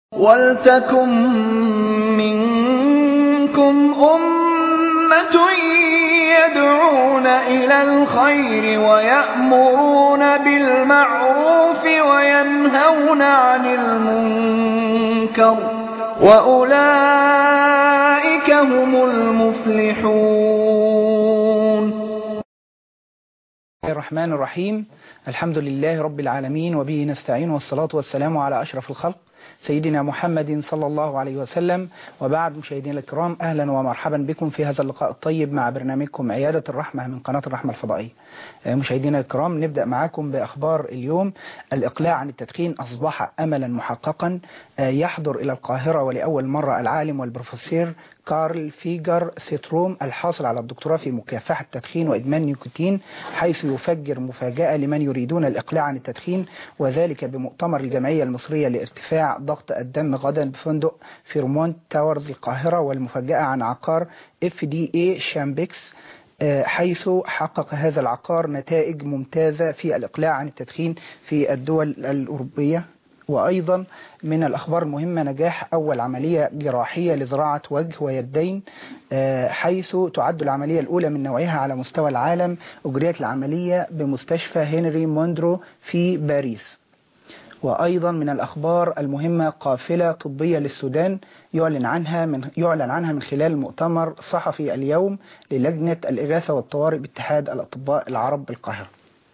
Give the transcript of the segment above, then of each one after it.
وَلْتَكُن مِّنكُمْ أُمَّةٌ يَدْعُونَ إِلَى الْخَيْرِ وَيَأْمُرُونَ بِالْمَعْرُوفِ وَيَنْهَوْنَ عَنِ الْمُنكَرِ ۚ وَأُولَٰئِكَ هُمُ الْمُفْلِحُونَ الرحمن الرحيم الحمد لله رب العالمين وبه نستعين والصلاة والسلام على أشرف الخلق سيدنا محمد صلى الله عليه وسلم وبعد مشاهدينا الكرام أهلا ومرحبا بكم في هذا اللقاء الطيب مع برنامجكم عيادة الرحمة من قناة الرحمة الفضائية مشاهدينا الكرام نبدأ معاكم بأخبار اليوم الإقلاع عن التدخين أصبح أملا محققا يحضر إلى القاهرة ولأول مرة العالم والبروفيسور كارل فيجر سيتروم الحاصل على الدكتوراه في مكافحة التدخين وإدمان النيكوتين حيث يفجر مفاجأة لمن يريدون الإقلاع عن التدخين وذلك بمؤتمر الجمعية المصرية لارتفاع ضغط الدم غدا بفندق فيرمونت تاورز القاهرة والمفاجأة عن عقار اف دي اي شامبكس حيث حقق هذا العقار نتائج ممتازة في الإقلاع عن التدخين في الدول الأوروبية وأيضا من الأخبار المهمة نجاح أول عملية جراحية لزراعة وجه ويدين حيث تعد العملية الأولى من نوعها على مستوى العالم أجريت العملية بمستشفى هنري موندرو في باريس وأيضا من الأخبار المهمة قافلة طبية للسودان يعلن عنها من يعلن عنها من خلال مؤتمر صحفي اليوم للجنة الإغاثة والطوارئ باتحاد الأطباء العرب بالقاهرة.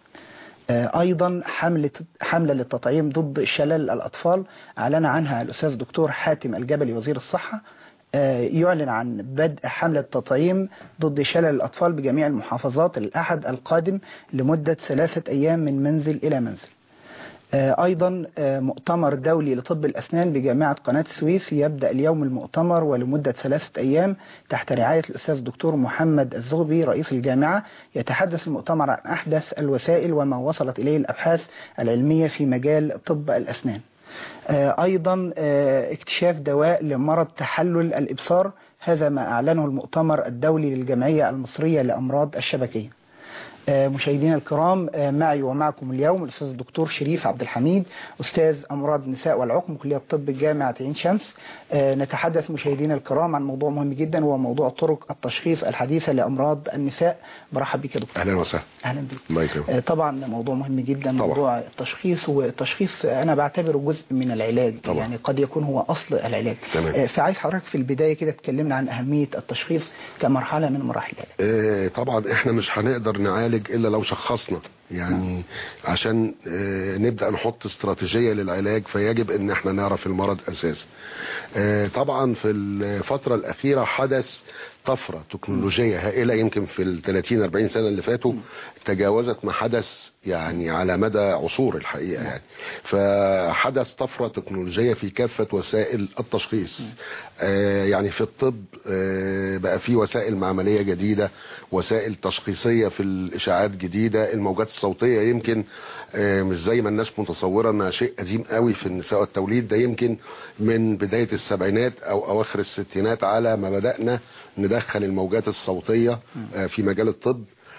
أيضا حملة حملة للتطعيم ضد شلل الأطفال أعلن عنها الأستاذ دكتور حاتم الجبلي وزير الصحة يعلن عن بدء حملة تطعيم ضد شلل الأطفال بجميع المحافظات الأحد القادم لمدة ثلاثة أيام من منزل إلى منزل. أيضا مؤتمر دولي لطب الأسنان بجامعة قناة السويس يبدأ اليوم المؤتمر ولمدة ثلاثة أيام تحت رعاية الأستاذ الدكتور محمد الزغبي رئيس الجامعة يتحدث المؤتمر عن أحدث الوسائل وما وصلت إليه الأبحاث العلمية في مجال طب الأسنان أيضا اكتشاف دواء لمرض تحلل الإبصار هذا ما أعلنه المؤتمر الدولي للجمعية المصرية لأمراض الشبكية مشاهدينا الكرام معي ومعكم اليوم الأستاذ الدكتور شريف عبد الحميد أستاذ أمراض النساء والعقم كلية الطب جامعة عين شمس نتحدث مشاهدينا الكرام عن موضوع مهم جدا وهو موضوع طرق التشخيص الحديثة لأمراض النساء برحب بك يا دكتور أهلا وسهلا أهلا بك الله يكرمك طبعا موضوع مهم جدا طبعا. موضوع التشخيص والتشخيص أنا بعتبره جزء من العلاج طبعا. يعني قد يكون هو أصل العلاج تمام. فعايز حضرتك في البداية كده تكلمنا عن أهمية التشخيص كمرحلة من مراحل العلاج آه طبعا احنا مش هنقدر نعالج الا لو شخصنا يعني عشان آه نبدأ نحط استراتيجية للعلاج فيجب ان احنا نعرف المرض اساسا آه طبعا في الفترة الاخيرة حدث طفرة تكنولوجية هائلة يمكن في ال 30 40 سنة اللي فاتوا تجاوزت ما حدث يعني على مدى عصور الحقيقة يعني فحدث طفرة تكنولوجية في كافة وسائل التشخيص آه يعني في الطب آه بقى في وسائل معملية جديدة وسائل تشخيصية في الإشاعات جديدة الموجات الصوتية يمكن آه مش زي ما الناس متصورة انها شيء قديم قوي في النساء والتوليد ده يمكن من بداية السبعينات او اواخر الستينات على ما بدأنا ندخل الموجات الصوتية آه في مجال الطب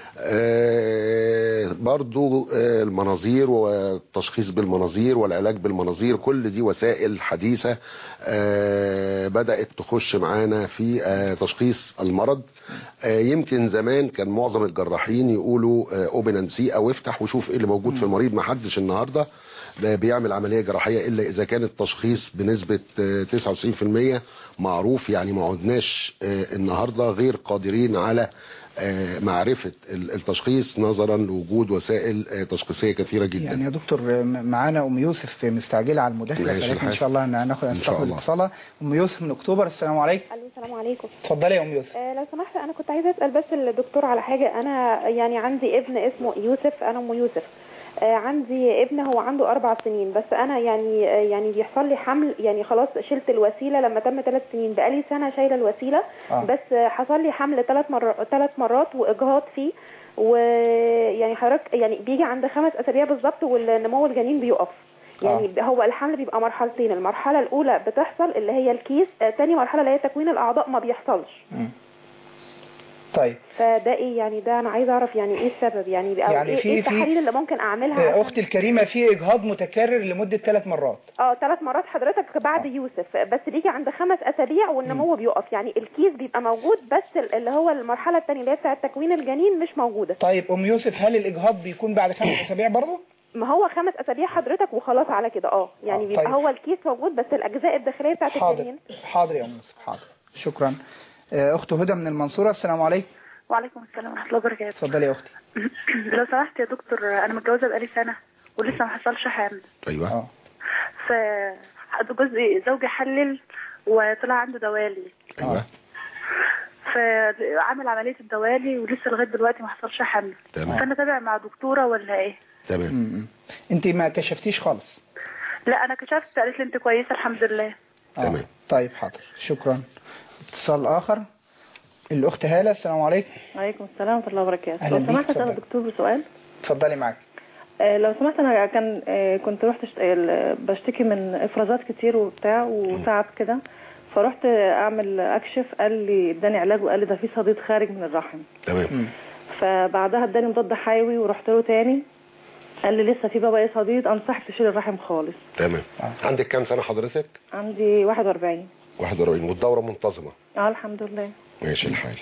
آه برضو آه المناظير والتشخيص بالمناظير والعلاج بالمناظير كل دي وسائل حديثة آه بدأت تخش معانا في تشخيص المرض يمكن زمان كان معظم الجراحين يقولوا اوبن اند سي او افتح وشوف ايه اللي موجود في المريض ما حدش النهارده بيعمل عملية جراحية إلا إذا كان التشخيص بنسبة 99% معروف يعني ما عدناش النهاردة غير قادرين على معرفة التشخيص نظرا لوجود وسائل تشخيصية كثيرة جدا يعني يا دكتور معانا أم يوسف مستعجلة على المداخلة ماشي فلكن إن الحال. شاء الله هناخد إن شاء هنستقبل الله. اتصالة أم يوسف من أكتوبر السلام عليكم الو السلام عليكم اتفضلي يا أم يوسف آه لو سمحت انا كنت عايزه اسال بس الدكتور على حاجه انا يعني عندي ابن اسمه يوسف انا ام يوسف آه عندي ابن هو عنده اربع سنين بس انا يعني آه يعني بيحصل لي حمل يعني خلاص شلت الوسيله لما تم ثلاث سنين بقالي سنه شايله الوسيله آه. بس آه حصل لي حمل ثلاث مرات ثلاث مرات واجهاض فيه ويعني حضرتك يعني بيجي عند خمس اسابيع بالظبط والنمو الجنين بيقف يعني هو الحمل بيبقى مرحلتين المرحله الاولى بتحصل اللي هي الكيس آه تاني مرحله اللي هي تكوين الاعضاء ما بيحصلش مم. طيب فده ايه يعني ده انا عايزه اعرف يعني ايه السبب يعني او يعني ايه, في- إيه في- التحاليل اللي ممكن اعملها آه، عشان- اختي الكريمه في اجهاض متكرر لمده ثلاث مرات اه ثلاث مرات حضرتك بعد يوسف بس بيجي عند خمس اسابيع والنمو بيقف يعني الكيس بيبقى موجود بس ال- اللي هو المرحله الثانيه اللي هي بتاعه تكوين الجنين مش موجوده طيب ام يوسف هل الاجهاض بيكون بعد خمس اسابيع برضه ما هو خمس اسابيع حضرتك وخلاص على كده اه يعني آه، بيبقى طيب. هو الكيس موجود بس الاجزاء الداخليه بتاعه حاضر الجنين حاضر يا ام يوسف حاضر شكرا آه، اخت هدى من المنصوره السلام عليكم وعليكم السلام ورحمة الله وبركاته اتفضلي يا اختي لو سمحت يا دكتور أنا متجوزة بقالي سنة ولسه ما حصلش حمل ايوه اه ف جوزي زوجي حلل وطلع عنده دوالي ايوه فعمل عملية الدوالي ولسه لغاية دلوقتي ما حصلش حمل تمام فأنا تابع مع دكتورة ولا إيه؟ تمام م-م. انت ما كشفتيش خالص لا أنا كشفت قالت لي أنت كويسة الحمد لله آه. تمام. طيب حاضر شكرا اتصال اخر الاخت هاله السلام عليكم وعليكم السلام ورحمة الله وبركاته أهلا لو بيك، سمحت أسأل اتفضل. الدكتور بسؤال اتفضلي معاك آه، لو سمحت أنا كان آه، كنت رحت اشت- ال- بشتكي من إفرازات كتير وبتاع وتعب كده فرحت أعمل أكشف قال لي اداني علاج وقال لي ده في صديد خارج من الرحم تمام م. فبعدها اداني مضاد حيوي ورحت له تاني قال لي لسه في بابا ايه صديد انصحك تشيل الرحم خالص تمام آه. عندك كام سنه حضرتك عندي 41 41 والدوره منتظمه اه الحمد لله ماشي الحال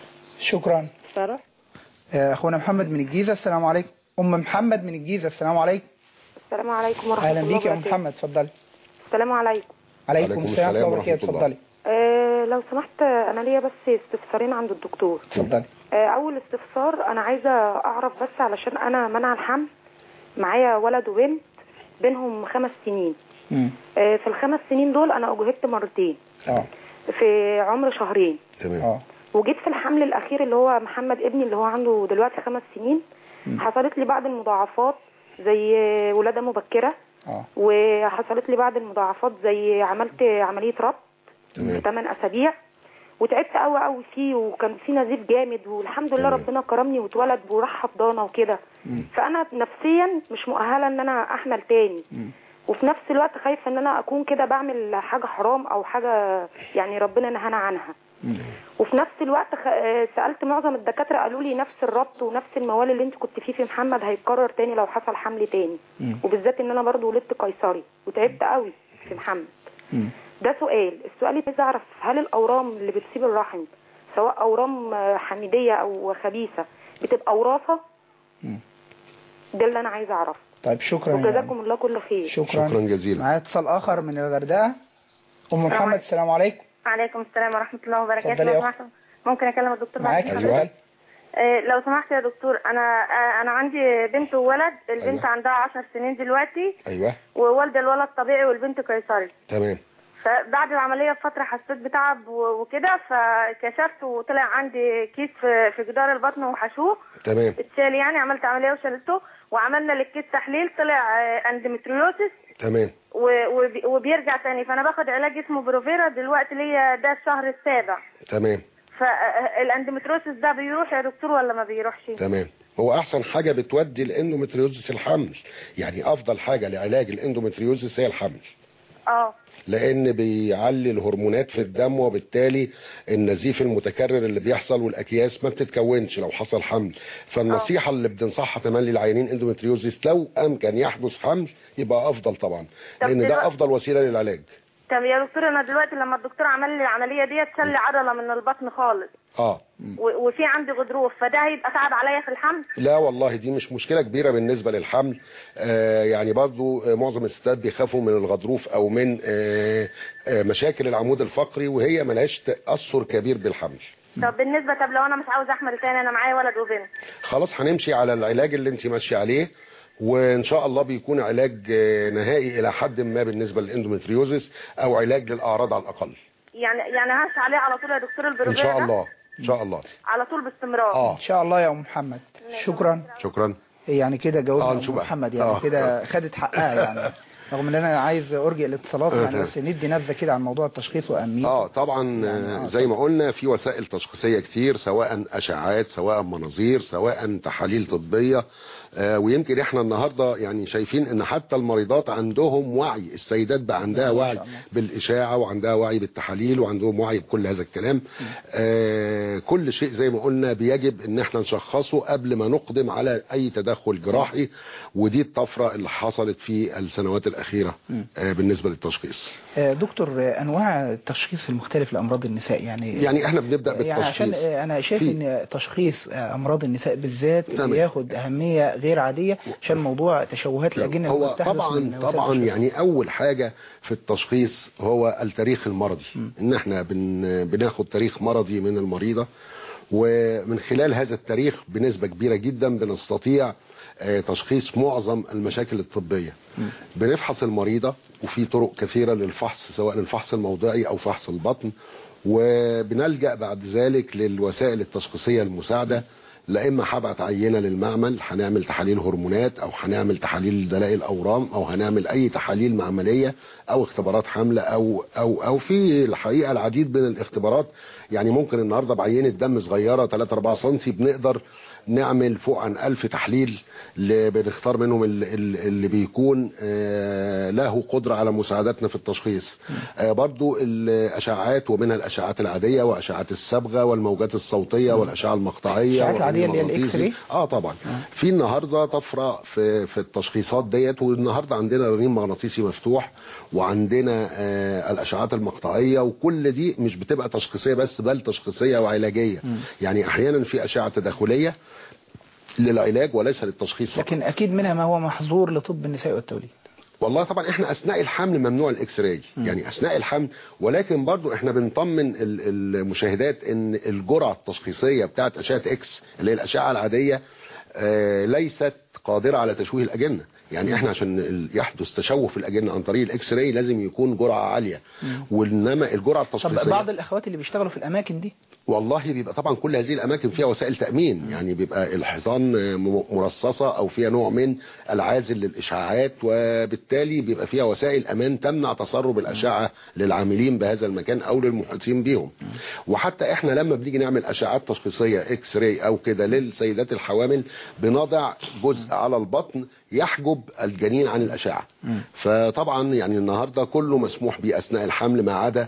شكرا فرحت آه، اخونا محمد من الجيزه السلام عليكم ام محمد من الجيزه السلام عليكم السلام عليكم ورحمه اهلا الله بيك يا ام وبركاته محمد اتفضلي السلام عليكم عليكم عليكم السلام السلام ورحمه الله ورحمة الله. اتفضلي آه لو سمحت انا ليا بس استفسارين عند الدكتور اتفضلي آه اول استفسار انا عايزه اعرف بس علشان انا منع الحمل معايا ولد وبنت بينهم خمس سنين م. آه في الخمس سنين دول انا اجهدت مرتين اه في عمر شهرين تمام اه وجيت في الحمل الاخير اللي هو محمد ابني اللي هو عنده دلوقتي خمس سنين م. حصلت لي بعض المضاعفات زي ولاده مبكره اه وحصلت لي بعض المضاعفات زي عملت عمليه ربط تمام. في 8 اسابيع وتعبت قوي قوي فيه وكان في نزيف جامد والحمد لله تمام. ربنا كرمني واتولد وراح حضانه وكده م. فانا نفسيا مش مؤهله ان انا احمل تاني م. وفي نفس الوقت خايفه ان انا اكون كده بعمل حاجه حرام او حاجه يعني ربنا نهانا عنها م. وفي نفس الوقت خ... آه، سالت معظم الدكاتره قالوا لي نفس الربط ونفس الموال اللي انت كنت فيه في محمد هيتكرر تاني لو حصل حمل تاني م. وبالذات ان انا برضو ولدت قيصري وتعبت قوي في محمد م. ده سؤال السؤال اللي عايز اعرف هل الاورام اللي بتصيب الرحم سواء اورام آه، حميديه او خبيثه بتبقى وراثه م. ده اللي انا عايزه اعرفه طيب شكرا يا وجزاكم الله كل خير شكرا شكرا جزيلا معايا اتصال اخر من الغردقه ام محمد عليكم. السلام عليكم عليكم السلام ورحمة الله وبركاته اتفضلي يا لو سمحت ممكن أكلم الدكتور بعد معاك كده؟ ايوه آه، لو سمحت يا دكتور أنا آه، أنا عندي بنت وولد البنت أيوة. عندها 10 سنين دلوقتي ايوه ووالدة الولد طبيعي والبنت قيصري تمام فبعد العملية بفترة حسيت بتعب و- وكده فكشفت وطلع عندي كيس في في جدار البطن وحشوه تمام اتشال يعني عملت عملية وشلته وعملنا للكيس تحليل طلع آه، اندومتريوسس تمام و- وبي- وبيرجع تاني فأنا باخد علاج اسمه بروفيرا دلوقتي ليا ده الشهر السابع تمام فالاندومتروسس ده بيروح يا دكتور ولا ما بيروحش تمام هو احسن حاجه بتودي الاندومتريوزس الحمل يعني افضل حاجه لعلاج الاندومتريوزس هي الحمل اه لان بيعلي الهرمونات في الدم وبالتالي النزيف المتكرر اللي بيحصل والاكياس ما بتتكونش لو حصل حمل فالنصيحه اللي بننصحها تملي العيانين اندومتريوزس لو امكن يحدث حمل يبقى افضل طبعا طب لان ده دلوقتي- افضل وسيله للعلاج طب يا دكتور انا دلوقتي لما الدكتور عمل لي العمليه ديت شال لي عضله من البطن خالص اه و- وفي عندي غضروف فده هيبقى صعب عليا في الحمل لا والله دي مش مشكلة كبيرة بالنسبة للحمل آه يعني برضو آه، معظم الستات بيخافوا من الغضروف او من آه آه مشاكل العمود الفقري وهي ملهاش تأثر كبير بالحمل طب بالنسبه طب لو انا مش عاوز احمل تاني انا معايا ولد وبنت خلاص هنمشي على العلاج اللي انت ماشيه عليه وان شاء الله بيكون علاج آه، نهائي الى حد ما بالنسبة للاندومتريوزس او علاج للاعراض على الاقل يعني يعني همشي عليه على طول يا دكتور ان البروفيرا شاء ده؟ الله ان شاء الله على طول باستمرار اه ان شاء الله يا ام محمد شكرا شكرا يعني كده جاوبنا آه، ام نشوف بقى. محمد يعني آه. كده خدت حقها يعني رغم ان انا عايز ارجع الاتصالات آه، يعني تمام. بس ندي نبذه كده عن موضوع التشخيص واهميته اه طبعا يعني آه، آه، زي ما قلنا في وسائل تشخيصيه كتير سواء اشعاعات سواء مناظير سواء تحاليل طبيه آه، ويمكن احنا النهارده يعني شايفين ان حتى المريضات عندهم وعي السيدات بقى عندها ما وعي شاء الله. بالاشاعه وعندها وعي بالتحاليل وعندهم وعي بكل هذا الكلام آه، كل شيء زي ما قلنا بيجب ان احنا نشخصه قبل ما نقدم على اي تدخل جراحي ودي الطفره اللي حصلت في السنوات الاخيره آه، بالنسبه للتشخيص آه، دكتور آه، انواع التشخيص المختلف لامراض النساء يعني يعني احنا بنبدا يعني عشان بالتشخيص آه، انا شايف في- ان تشخيص آه، امراض النساء بالذات تمام. بياخد اهميه غير عاديه عشان موضوع تشوهات الاجنه هو اللي بتحدث طبعا من وسائل طبعا التشخيص. يعني اول حاجه في التشخيص هو التاريخ المرضي ان احنا بن بناخد تاريخ مرضي من المريضه ومن خلال هذا التاريخ بنسبه كبيره جدا بنستطيع آه، تشخيص معظم المشاكل الطبيه بنفحص المريضه وفي طرق كثيره للفحص سواء الفحص الموضعي او فحص البطن وبنلجا بعد ذلك للوسائل التشخيصيه المساعده لا اما هبعت عينه للمعمل هنعمل تحاليل هرمونات او هنعمل تحاليل دلائل اورام او هنعمل اي تحاليل معمليه او اختبارات حمله او او او في الحقيقه العديد من الاختبارات يعني ممكن النهارده بعينه دم صغيره 3 4 سم بنقدر نعمل فوق عن ألف تحليل اللي بنختار منهم ال- ال- اللي بيكون آه، له قدرة على مساعدتنا في التشخيص آه، برضو الأشعاعات ومنها الأشعاعات العادية وأشعاعات الصبغة والموجات الصوتية والأشعة المقطعية الأشعاعات العادية اللي هي والمغناطيسي. الإكس راي؟ اه طبعا في النهارده طفره في في التشخيصات ديت والنهارده عندنا رنين مغناطيسي مفتوح وعندنا آه الاشعاعات المقطعيه وكل دي مش بتبقى تشخيصيه بس بل تشخيصيه وعلاجيه يعني احيانا في اشعه تداخليه للعلاج وليس للتشخيص فقط لكن اكيد منها ما هو محظور لطب النساء والتوليد والله طبعا احنا اثناء الحمل ممنوع الاكس راي يعني اثناء الحمل ولكن برضو احنا بنطمن ال- المشاهدات ان الجرعه التشخيصيه بتاعه اشعه اكس اللي هي الاشعه العاديه آه، ليست قادره على تشويه الاجنه يعني احنا عشان ال- يحدث تشوه في الاجنه عن طريق الاكس راي لازم يكون جرعه عاليه وانما الجرعه طب التشخيصيه بعض الاخوات اللي بيشتغلوا في الاماكن دي والله بيبقى طبعا كل هذه الاماكن فيها وسائل تامين يعني بيبقى الحيطان م- مرصصه او فيها نوع من العازل للاشعاعات وبالتالي بيبقى فيها وسائل امان تمنع تسرب الاشعه للعاملين بهذا المكان او للمحيطين بهم وحتى احنا لما بنيجي نعمل اشعات تشخيصيه اكس راي او كده للسيدات الحوامل بنضع جزء على البطن يحجب الجنين عن الاشعه فطبعا يعني النهارده كله مسموح به اثناء الحمل ما عدا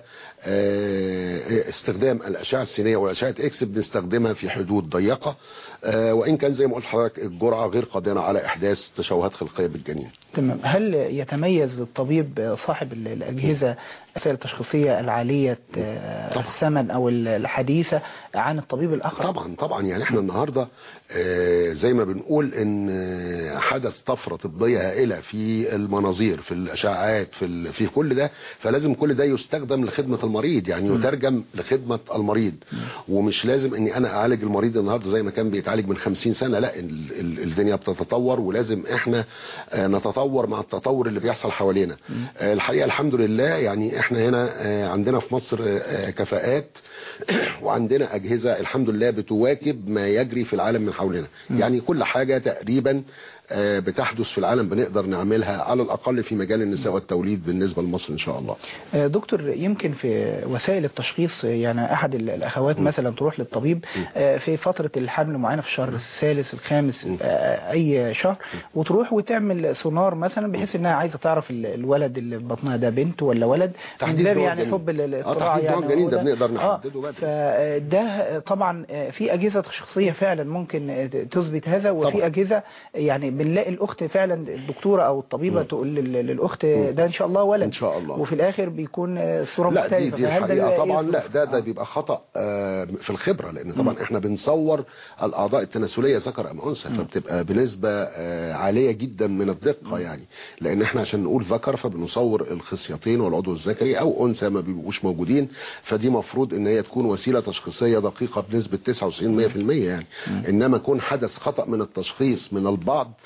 آه، استخدام الاشعه السينيه والاشعه اكس بنستخدمها في حدود ضيقه آه، وان كان زي ما قلت لحضرتك الجرعه غير قادره على احداث تشوهات خلقيه بالجنين تمام هل يتميز الطبيب صاحب ال- الأجهزة الوسائل التشخيصية العالية آه، طبعا. الثمن أو ال- الحديثة عن الطبيب الآخر طبعا طبعا يعني احنا النهارده آه، زي ما بنقول ان آه، حدث طفره طبيه هائله في المناظير في الاشعاعات في ال- في كل ده فلازم كل ده يستخدم لخدمه المريض يعني يترجم لخدمه المريض ومش لازم اني انا اعالج المريض النهارده زي ما كان بيتعالج من 50 سنه لا ال- ال- الدنيا بتتطور ولازم احنا آه، نتطور مع التطور اللي بيحصل حوالينا آه، الحقيقه الحمد لله يعني احنا هنا آه، عندنا في مصر آه، آه، كفاءات وعندنا اجهزه الحمد لله بتواكب ما يجري في العالم من حولنا يعني كل حاجه تقريبا آه، بتحدث في العالم بنقدر نعملها على الاقل في مجال النساء والتوليد بالنسبه لمصر ان شاء الله آه، دكتور يمكن في وسائل التشخيص آه، يعني أحد ال- الأخوات مثلا تروح للطبيب آه، في فترة الحمل معينة في الشهر الثالث الخامس آه، أي شهر وتروح وتعمل سونار مثلا بحيث إنها عايزة تعرف ال- الولد اللي في بطنها ده بنت ولا ولد من تحديد باب نوع يعني الجنين. حب ال- آه، الاطلاع تحديد نوع يعني الجنين هو ده بنقدر آه، نحدده بدري. فده طبعا آه، في أجهزة شخصية فعلا ممكن آه، تثبت هذا وفي طبعا. أجهزة يعني بنلاقي الأخت فعلا الدكتورة أو الطبيبة تقول لل- للأخت ده إن شاء الله ولد إن شاء الله. وفي الآخر بيكون آه، الصورة لا دي مختلفة دي فهل ده الحقيقه بيبقى طبعا إيه لا الظروف؟ ده ده آه. بيبقى خطا آه، في الخبره لان طبعا احنا بنصور الاعضاء التناسليه ذكر ام انثى فبتبقى بنسبه آه، عاليه جدا من الدقه يعني لان احنا عشان نقول ذكر فبنصور الخصيتين والعضو الذكري او انثى ما بيبقوش موجودين فدي مفروض ان هي تكون وسيله تشخيصيه دقيقه بنسبه 99 100% يعني انما كون حدث خطا من التشخيص من البعض فده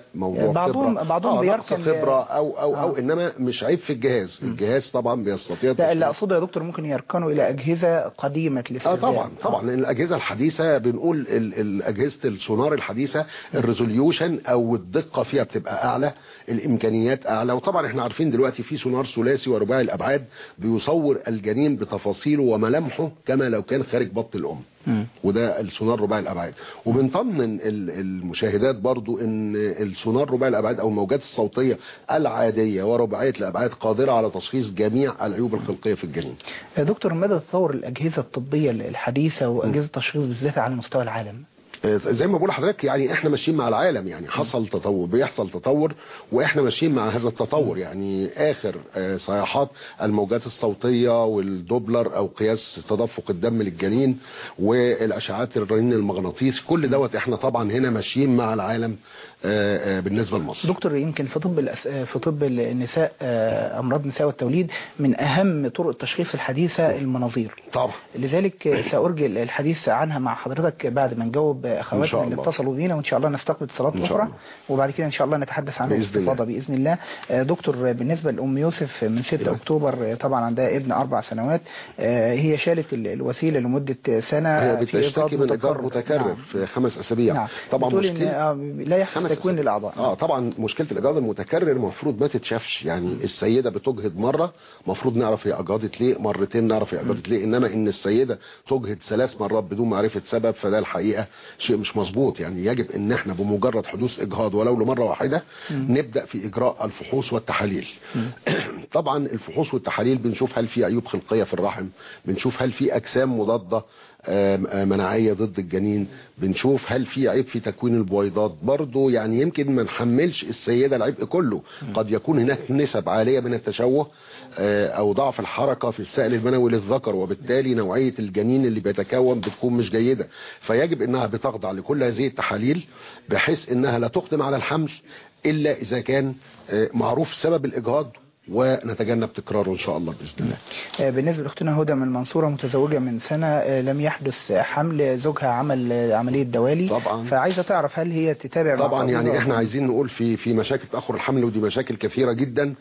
موضوع بعضهم- خبرة بعضهم آه نقص بيركن- خبرة او او او آه. انما مش عيب في الجهاز الجهاز طبعا بيستطيع لا اللي تصنيع- اقصده يا دكتور ممكن يركنوا الى اجهزه قديمه اه الاستخدام طبعا طبعا لان الاجهزه الحديثه بنقول ال- ال- اجهزه السونار الحديثه الريزوليوشن او الدقه فيها بتبقى اعلى الامكانيات اعلى وطبعا احنا عارفين دلوقتي في سونار ثلاثي ورباعي الابعاد بيصور الجنين بتفاصيله وملامحه كما لو كان خارج بطن الام مم. وده السونار رباعي الابعاد وبنطمن ال- المشاهدات برضو ان السونار رباعي الابعاد او الموجات الصوتيه العاديه ورباعيه الابعاد قادره على تشخيص جميع العيوب الخلقيه في الجنين يا دكتور مدى تطور الاجهزه الطبيه الحديثه واجهزه التشخيص بالذات على مستوى العالم زي ما بقول لحضرتك يعني احنا ماشيين مع العالم يعني حصل تطور بيحصل تطور واحنا ماشيين مع هذا التطور يعني اخر آه، صياحات الموجات الصوتيه والدوبلر او قياس تدفق الدم للجنين والاشعات الرنين المغناطيسي كل دوت احنا طبعا هنا ماشيين مع العالم آه، آه، بالنسبه لمصر دكتور يمكن في طب الأس... في طب النساء آه، امراض النساء والتوليد من اهم طرق التشخيص الحديثه المناظير طبعا لذلك سأرجي الحديث عنها مع حضرتك بعد ما نجاوب إن اخواتنا شاء اللي الله. اتصلوا بينا وان شاء الله نستقبل اتصالات إن شاء اخرى الله. وبعد كده ان شاء الله نتحدث عنه بإذن باستفاضه باذن الله آه، دكتور بالنسبه لام يوسف من 6 أيوة. اكتوبر آه، طبعا عندها ابن اربع سنوات آه، هي شالت ال- الوسيله لمده سنه هي في بتشتكي من ايجار متكرر. متكرر نعم. في خمس اسابيع نعم. طبعا بتقول إن مشكله آه، لا يحدث خمس تكوين أسابيع. للاعضاء اه طبعا مشكله الاجهاض المتكرر المفروض ما تتشافش يعني السيده بتجهض مره المفروض نعرف هي اجهضت ليه مرتين نعرف هي اجهضت ليه انما ان السيده تجهض ثلاث مرات بدون معرفه سبب فده الحقيقه شيء مش مظبوط يعني يجب ان احنا بمجرد حدوث اجهاض ولو لمره واحده نبدا في اجراء الفحوص والتحاليل طبعا الفحوص والتحاليل بنشوف هل في عيوب خلقيه في الرحم بنشوف هل في اجسام مضاده آم، آم، مناعيه ضد الجنين بنشوف هل في عيب في تكوين البويضات برضو يعني يمكن ما نحملش السيده العبء كله قد يكون هناك نسب عاليه من التشوه آه، او ضعف الحركه في السائل المنوي للذكر وبالتالي نوعيه الجنين اللي بيتكون بتكون مش جيده فيجب انها بتخضع لكل هذه التحاليل بحيث انها لا تقدم على الحمل الا اذا كان آه، معروف سبب الاجهاض ونتجنب تكراره ان شاء الله باذن الله آه، بالنسبة لأختنا هدى من المنصورة متزوجة من سنة آه، لم يحدث حمل زوجها عمل آه، عملية دوالي طبعا. فعايزة تعرف هل هي تتابع مع طبعا يعني طبيبة احنا أو- عايزين نقول في في مشاكل تاخر الحمل ودي مشاكل كثيره جدا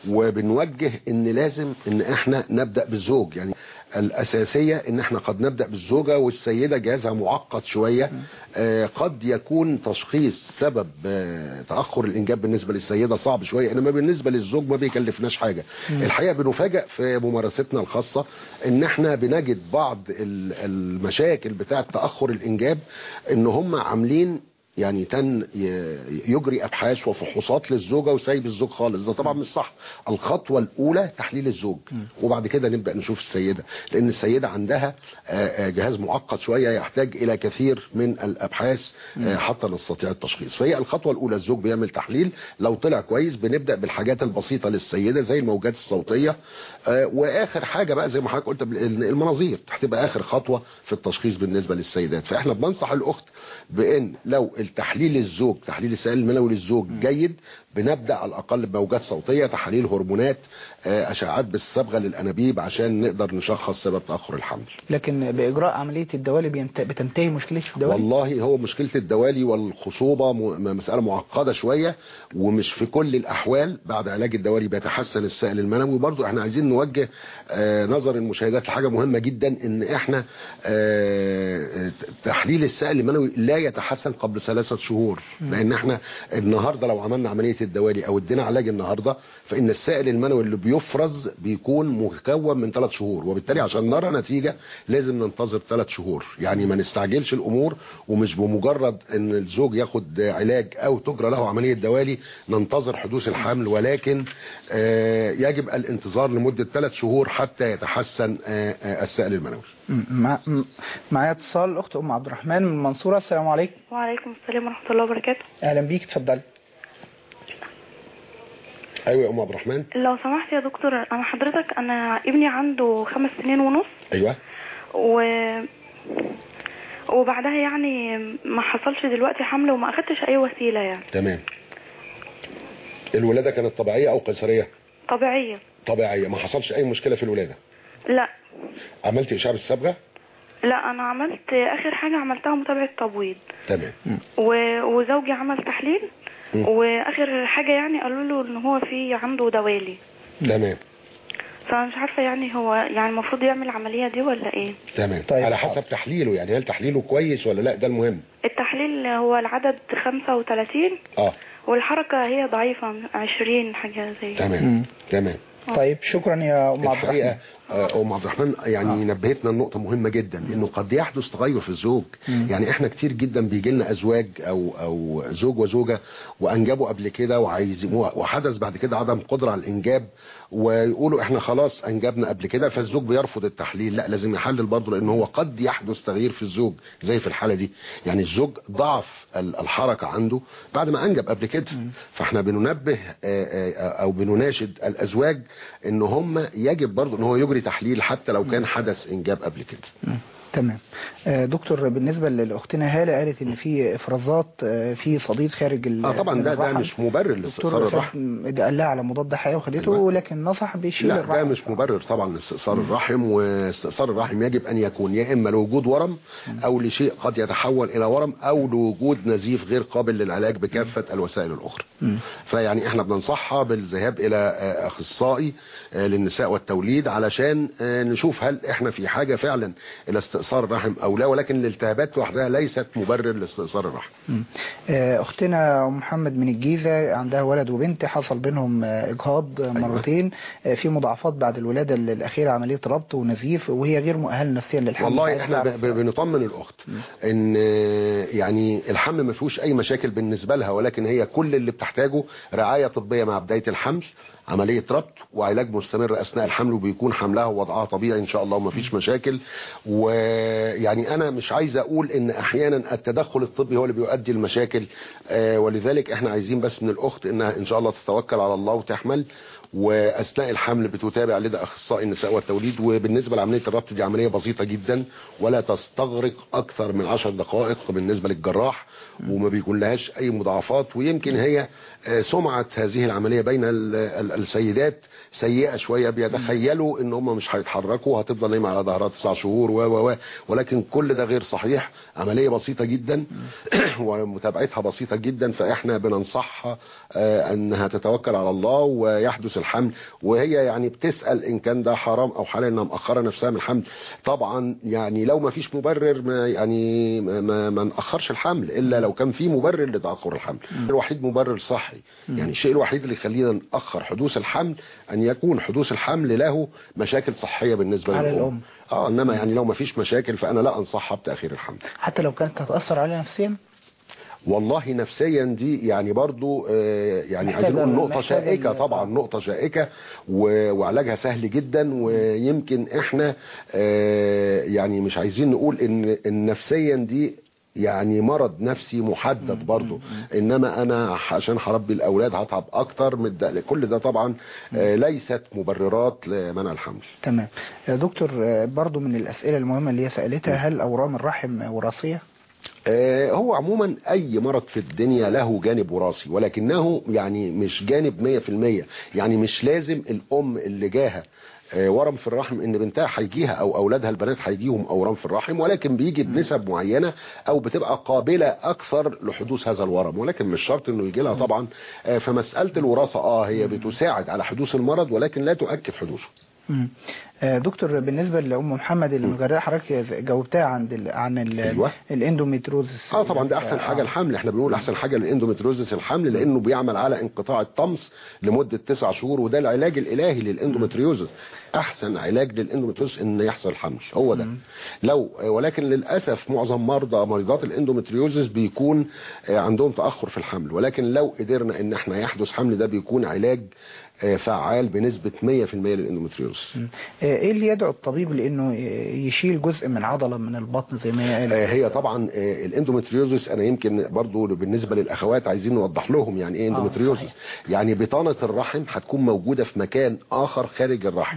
وبنوجه ان لازم ان احنا نبدا بالزوج يعني الاساسيه ان احنا قد نبدا بالزوجه والسيده جهازها معقد شويه آه قد يكون تشخيص سبب آه تاخر الانجاب بالنسبه للسيده صعب شويه انما بالنسبه للزوج ما بيكلفناش حاجه الحقيقه بنفاجئ في ممارستنا الخاصه ان احنا بنجد بعض ال- المشاكل بتاعه تاخر الانجاب ان هم عاملين يعني تن ي- يجري ابحاث وفحوصات للزوجه وسايب الزوج خالص ده طبعا مش صح الخطوه الاولى تحليل الزوج وبعد كده نبدا نشوف السيده لان السيده عندها آه، آه، جهاز معقد شويه يحتاج الى كثير من الابحاث آه، حتى نستطيع التشخيص فهي الخطوه الاولى الزوج بيعمل تحليل لو طلع كويس بنبدا بالحاجات البسيطه للسيده زي الموجات الصوتيه آه، واخر حاجه بقى زي ما حضرتك قلت بال- المناظير هتبقى اخر خطوه في التشخيص بالنسبه للسيدات فاحنا بننصح الاخت بان لو التحليل الزوج تحليل السائل المنوي للزوج جيد بنبدا على الاقل بموجات صوتيه تحاليل هرمونات آه، اشعات بالصبغه للانابيب عشان نقدر نشخص سبب تاخر الحمل لكن بإجراء عملية الدوالي بينت... بتنتهي مشكلة الدوالي والله هو مشكلة الدوالي والخصوبة م- مسألة معقدة شوية ومش في كل الأحوال بعد علاج الدوالي بيتحسن السائل المنوي برضو احنا عايزين نوجه آه، نظر المشاهدات لحاجة مهمة جدا ان احنا آه، تحليل السائل المنوي لا يتحسن قبل ثلاثة شهور لان احنا النهاردة لو عملنا عملية الدوالي او ادينا علاج النهاردة فان السائل المنوي اللي بيفرز بيكون مكون من ثلاث شهور وبالتالي عشان نرى نتيجة لازم ننتظر ثلاث شهور يعني ما نستعجلش الامور ومش بمجرد ان الزوج ياخد علاج او تجرى له عملية دوالي ننتظر حدوث الحمل ولكن آه، يجب الانتظار لمدة ثلاث شهور حتى يتحسن آه، آه، السائل المنوي م- مع... م- معايا اتصال الأخت أم عبد الرحمن من المنصورة السلام عليكم وعليكم السلام ورحمة الله وبركاته أهلا بيك اتفضلي ايوه يا ام عبد الرحمن لو سمحت يا دكتور انا حضرتك انا ابني عنده خمس سنين ونص ايوه و وبعدها يعني ما حصلش دلوقتي حمل وما اخدتش اي وسيلة يعني تمام الولادة كانت طبيعية او قيصرية طبيعية طبيعية ما حصلش اي مشكلة في الولادة لا عملت اشعة بالصبغة لا انا عملت اخر حاجة عملتها متابعة تبويض تمام و... وزوجي عمل تحليل مم. واخر حاجه يعني قالوا له ان هو في عنده دوالي تمام فمش عارفه يعني هو يعني المفروض يعمل العمليه دي ولا ايه تمام طيب. على حسب تحليله يعني هل تحليله كويس ولا لا ده المهم التحليل هو العدد 35 اه والحركه هي ضعيفه 20 حاجه زي كده. تمام مم. تمام طيب شكرا يا ام عبد الحقيقه الرحمن آه، ام عبد الرحمن يعني آه. نبهتنا النقطه مهمه جدا انه قد يحدث تغير في الزوج مم. يعني احنا كتير جدا بيجي لنا ازواج او او زوج وزوجه وانجبوا قبل كده وعايزين وحدث بعد كده عدم قدره على الانجاب ويقولوا احنا خلاص انجبنا قبل كده فالزوج بيرفض التحليل لا لازم يحلل برضه لان هو قد يحدث تغيير في الزوج زي في الحاله دي يعني الزوج ضعف ال- الحركه عنده بعد ما انجب قبل كده فاحنا بننبه آه، آه، او بنناشد الازواج ان هم يجب برضه ان هو يجري تحليل حتى لو كان حدث انجاب قبل كده مم. تمام آه، دكتور بالنسبة لاختنا هالة قالت ان في افرازات آه، في صديد خارج ال- اه طبعا من ده ده الرحم. مش مبرر لاستئصال دكتور الرحم فات- قال لها على مضاد حيوي وخدته أيوة. لكن نصح بشيل لا الرحم ده مش مبرر طبعا لاستئصال الرحم واستئصال الرحم يجب ان يكون يا اما لوجود ورم او لشيء قد يتحول الى ورم او لوجود نزيف غير قابل للعلاج بكافه الوسائل الاخرى مم. فيعني احنا بننصحها بالذهاب الى آه، اخصائي آه، للنساء والتوليد علشان آه، نشوف هل احنا في حاجه فعلا الى استئصال الرحم او لا ولكن الالتهابات لوحدها ليست مبرر لاستئصال الرحم مم. آه، اختنا أم محمد من الجيزة عندها ولد وبنت حصل بينهم آه، اجهاض آه، مرتين آه، في مضاعفات بعد الولادة ال- الاخيرة عملية ربط ونزيف وهي غير مؤهلة نفسيا للحمل والله عايز احنا تعرف- ب- ب- بنطمن الاخت ان آه، يعني الحمل ما فيهوش اي مشاكل بالنسبه لها ولكن هي كل اللي بتحتاجه رعايه طبيه مع بدايه الحمل عمليه ربط وعلاج مستمر اثناء الحمل وبيكون حملها ووضعها طبيعي ان شاء الله وما فيش مشاكل ويعني انا مش عايز اقول ان احيانا التدخل الطبي هو اللي بيؤدي المشاكل آه، ولذلك احنا عايزين بس من الاخت انها ان شاء الله تتوكل على الله وتحمل واثناء الحمل بتتابع لدى اخصائي النساء والتوليد وبالنسبه لعمليه الربط دي عمليه بسيطه جدا ولا تستغرق اكثر من 10 دقائق بالنسبه للجراح وما بيكون لهاش اي مضاعفات ويمكن هي آه، سمعه هذه العمليه بين ال- ال- السيدات سيئه شويه بيتخيلوا ان هم مش هيتحركوا هتفضل نايمه على ظهرها تسع شهور و و و ولكن كل ده غير صحيح عمليه بسيطه جدا ومتابعتها بسيطه جدا فاحنا بننصحها آه، انها تتوكل على الله ويحدث الحمل وهي يعني بتسال ان كان ده حرام او حلال انها مأخره نفسها من الحمل طبعا يعني لو ما فيش مبرر ما يعني ما, ما, ما نأخرش الحمل الا لو كان في مبرر لتأخر الحمل الوحيد مبرر صحي يعني الشيء الوحيد اللي يخلينا نأخر حدوث الحمل ان يكون حدوث الحمل له مشاكل صحيه بالنسبه على للام الأم. اه انما يعني لو ما فيش مشاكل فانا لا انصحها بتاخير الحمل حتى لو كانت هتأثر عليها نفسيا والله نفسيا دي يعني برضو آه، يعني محتاجة- عايزين نقول نقطة محتاجة شائكة ال- طبعا نقطة شائكة و- وعلاجها سهل جدا ويمكن احنا آه، يعني مش عايزين نقول ان إن نفسيا دي يعني مرض نفسي محدد برضو انما انا عشان هربي الاولاد هتعب اكتر من ده كل ده طبعا آه، ليست مبررات لمنع الحمل تمام آه، دكتور آه، برضو من الأسئلة المهمة اللي هي سألتها هل أورام الرحم وراثية؟ آه، هو عموما اي مرض في الدنيا له جانب وراثي ولكنه يعني مش جانب 100% يعني مش لازم الام اللي جاها آه، ورم في الرحم ان بنتها هيجيها او اولادها البنات هيجيهم اورام في الرحم ولكن بيجي بنسب معينه او بتبقى قابله اكثر لحدوث هذا الورم ولكن مش شرط انه يجي لها طبعا آه، فمساله الوراثه اه هي بتساعد على حدوث المرض ولكن لا تؤكد حدوثه مم. آه، دكتور بالنسبة لأم محمد المجرية حضرتك جاوبتها عن ال عن ال أيوة. الاندوميتروزس اه طبعا ده احسن حاجه الحمل احنا بنقول احسن حاجه للاندوميتروزس الحمل لانه بيعمل على انقطاع الطمس لمده تسع شهور وده العلاج الالهي للاندوميتريوزس احسن علاج للاندوميتريوزس ان يحصل حمل هو ده لو ولكن للاسف معظم مرضى مريضات الاندوميتريوزس بيكون آه، عندهم تاخر في الحمل ولكن لو قدرنا ان احنا يحدث حمل ده بيكون علاج آه، فعال بنسبه 100% للاندوميتريوزس مم. آه، ايه اللي يدعو الطبيب لانه يشيل جزء من عضلة من البطن زي ما هي قالت آه، هي طبعا آه، الاندومتريوزس انا يمكن برضو بالنسبه للاخوات عايزين نوضح لهم يعني ايه اندومتريوزس صحيح. يعني بطانه الرحم هتكون موجوده في مكان اخر خارج الرحم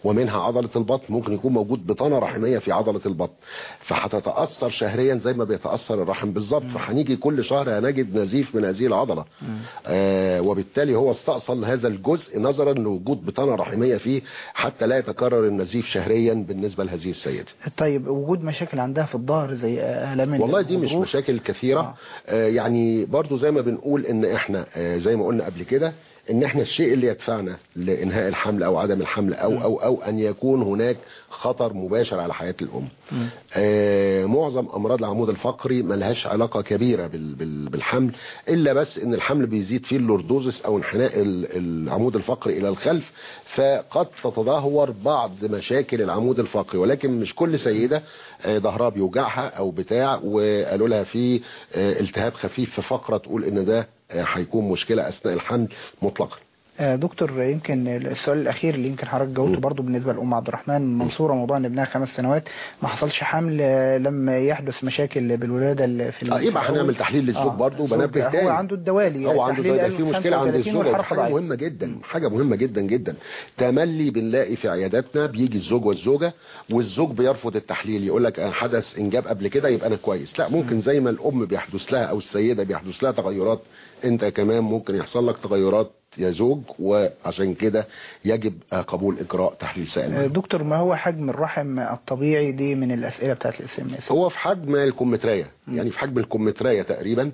ومنها عضله البطن ممكن يكون موجود بطانه رحميه في عضله البطن فهتتاثر شهريا زي ما بيتاثر الرحم بالظبط فهنيجي كل شهر هنجد نزيف من هذه العضله آه وبالتالي هو استأصل هذا الجزء نظرا لوجود بطانه رحميه فيه حتى لا يتكرر النزيف شهريا بالنسبه لهذه السيده طيب وجود مشاكل عندها في الظهر زي الام والله دي مش الغضروف؟ مشاكل كثيرة آه. آه يعني برضو زي ما بنقول ان احنا آه زي ما قلنا قبل كده ان احنا الشيء اللي يدفعنا لانهاء الحمل او عدم الحمل او او او ان يكون هناك خطر مباشر على حياة الام مم. آه معظم امراض العمود الفقري ملهاش علاقة كبيرة بال بال بالحمل الا بس ان الحمل بيزيد فيه اللوردوزس او انحناء ال- العمود الفقري الى الخلف فقد تتدهور بعض مشاكل العمود الفقري ولكن مش كل سيدة آه، ظهرها بيوجعها او بتاع وقالوا لها في آه، التهاب خفيف في فقرة تقول ان ده آه، هيكون مشكلة اثناء الحمل مطلقا آه، دكتور يمكن السؤال الاخير اللي يمكن حضرتك جاوبته برضه بالنسبه لام عبد الرحمن منصوره موضوع ان ابنها خمس سنوات ما حصلش حمل آه، لما يحدث مشاكل بالولاده ال- في آه، يبقى الأول. هنعمل تحليل للزوج برضه الزوج بنبه هو تاني عنده الدوالي هو عنده تحليل ده قال في مشكله عند 35 الزوج والحركة حاجه ضعيفة. مهمه جدا حاجه مهمه جدا جدا تملي بنلاقي في عياداتنا بيجي الزوج والزوجه والزوج بيرفض التحليل يقول لك حدث انجاب قبل كده يبقى انا كويس لا ممكن زي ما الام بيحدث لها او السيده بيحدث لها تغيرات انت كمان ممكن يحصل لك تغيرات يا زوج وعشان كده يجب قبول اجراء تحليل سائل آه، منوي. دكتور ما هو حجم الرحم الطبيعي دي من الاسئله بتاعت الاس ام اس هو في حجم الكمثريه يعني في حجم الكمثريه تقريبا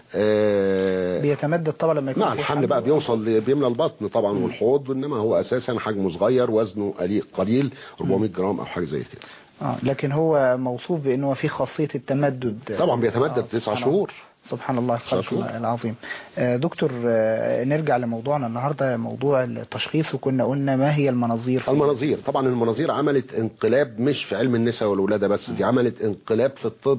آه بيتمدد طبعا لما يكون مع في الحمل حمل. بقى بيوصل ل- بيملى البطن طبعا والحوض انما هو اساسا حجمه صغير وزنه قليل قليل 400 جرام او حاجه زي كده اه لكن هو موصوف بانه في خاصيه التمدد طبعا بيتمدد آه، تسع سبحان شهور سبحان الله تسع الخلق شهور. العظيم آه، دكتور آه، نرجع لموضوعنا النهارده موضوع التشخيص وكنا قلنا ما هي المناظير في- المناظير طبعا المناظير عملت انقلاب مش في علم النساء والولاده بس دي عملت انقلاب في الطب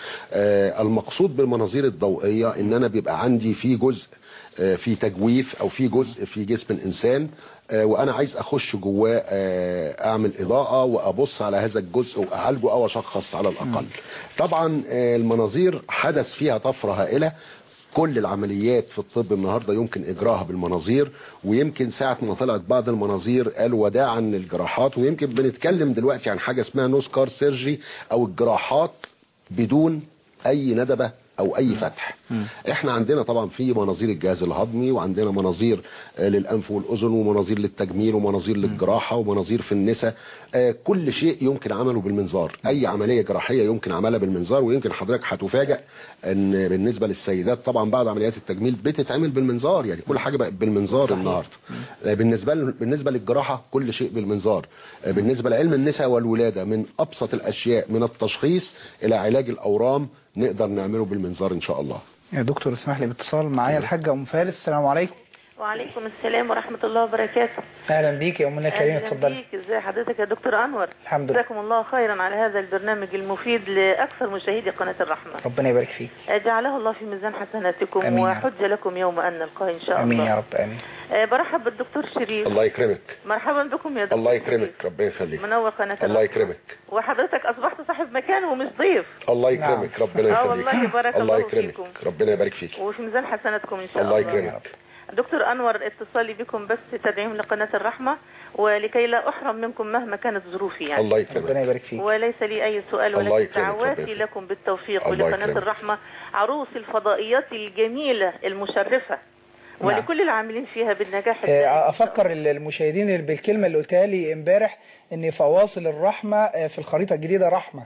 آه المقصود بالمناظير الضوئيه ان انا بيبقى عندي في جزء آه في تجويف او في جزء في جسم الانسان آه وانا عايز اخش جواه آه اعمل اضاءه وابص على هذا الجزء واعالجه او اشخص على الاقل طبعا آه المناظير حدث فيها طفره هائله كل العمليات في الطب النهارده يمكن اجراءها بالمناظير ويمكن ساعه ما طلعت بعض المناظير قالوا وداعا للجراحات ويمكن بنتكلم دلوقتي عن حاجه اسمها نوسكار سيرجي او الجراحات بدون اي ندبه او اي فتح احنا عندنا طبعا في مناظير الجهاز الهضمي وعندنا مناظير آه، للانف والاذن ومناظير للتجميل ومناظير للجراحه ومناظير في النساء آه، كل شيء يمكن عمله بالمنظار اي عمليه جراحيه يمكن عملها بالمنظار ويمكن حضرتك هتفاجئ ان بالنسبه للسيدات طبعا بعض عمليات التجميل بتتعمل بالمنظار يعني كل حاجه بقت بالمنظار النهارده آه، بالنسبه ل- بالنسبه للجراحه كل شيء بالمنظار آه، بالنسبه لعلم النساء والولاده من ابسط الاشياء من التشخيص الى علاج الاورام نقدر نعمله بالمنظار ان شاء الله يا دكتور اسمح لي باتصال معايا الحاجه ام فارس السلام عليكم وعليكم السلام ورحمة الله وبركاته اهلا بيك يا امنا الكريمه أهلا اتفضلي بيك ازي حضرتك يا دكتور أنور الحمد لله جزاكم الله خيرا على هذا البرنامج المفيد لأكثر مشاهدي قناة الرحمة ربنا يبارك فيك جعله الله في ميزان حسناتكم آمين يا رب. وحج لكم يوم أن نلقاه إن شاء امين الله يا رب امين آه، برحب بالدكتور شريف الله يكرمك مرحبا بكم يا دكتور الله يكرمك ربنا يخليك منور قناة الله الرحمة يكرمك وحضرتك أصبحت صاحب مكان ومش ضيف الله يكرمك ربنا آه يخليك والله بارك الله الله يكرمك فيكم. ربنا يبارك فيك وفي ميزان حسناتكم إن شاء الله الله يكرمك دكتور أنور اتصالي بكم بس تدعيم لقناة الرحمة ولكي لا أحرم منكم مهما كانت ظروفي يعني الله ربنا يكرمك يبارك فيك وليس لي أي سؤال الله ولكن يكرمك، دعواتي ربنا يكرمك. لكم بالتوفيق الله ولقناة يكرمك. الرحمة عروس الفضائيات الجميلة المشرفة نعم. ولكل العاملين فيها بالنجاح آه، الدائم إن شاء الله. افكر المشاهدين بالكلمه اللي قلتها لي امبارح ان فواصل الرحمه آه، في الخريطه الجديده رحمه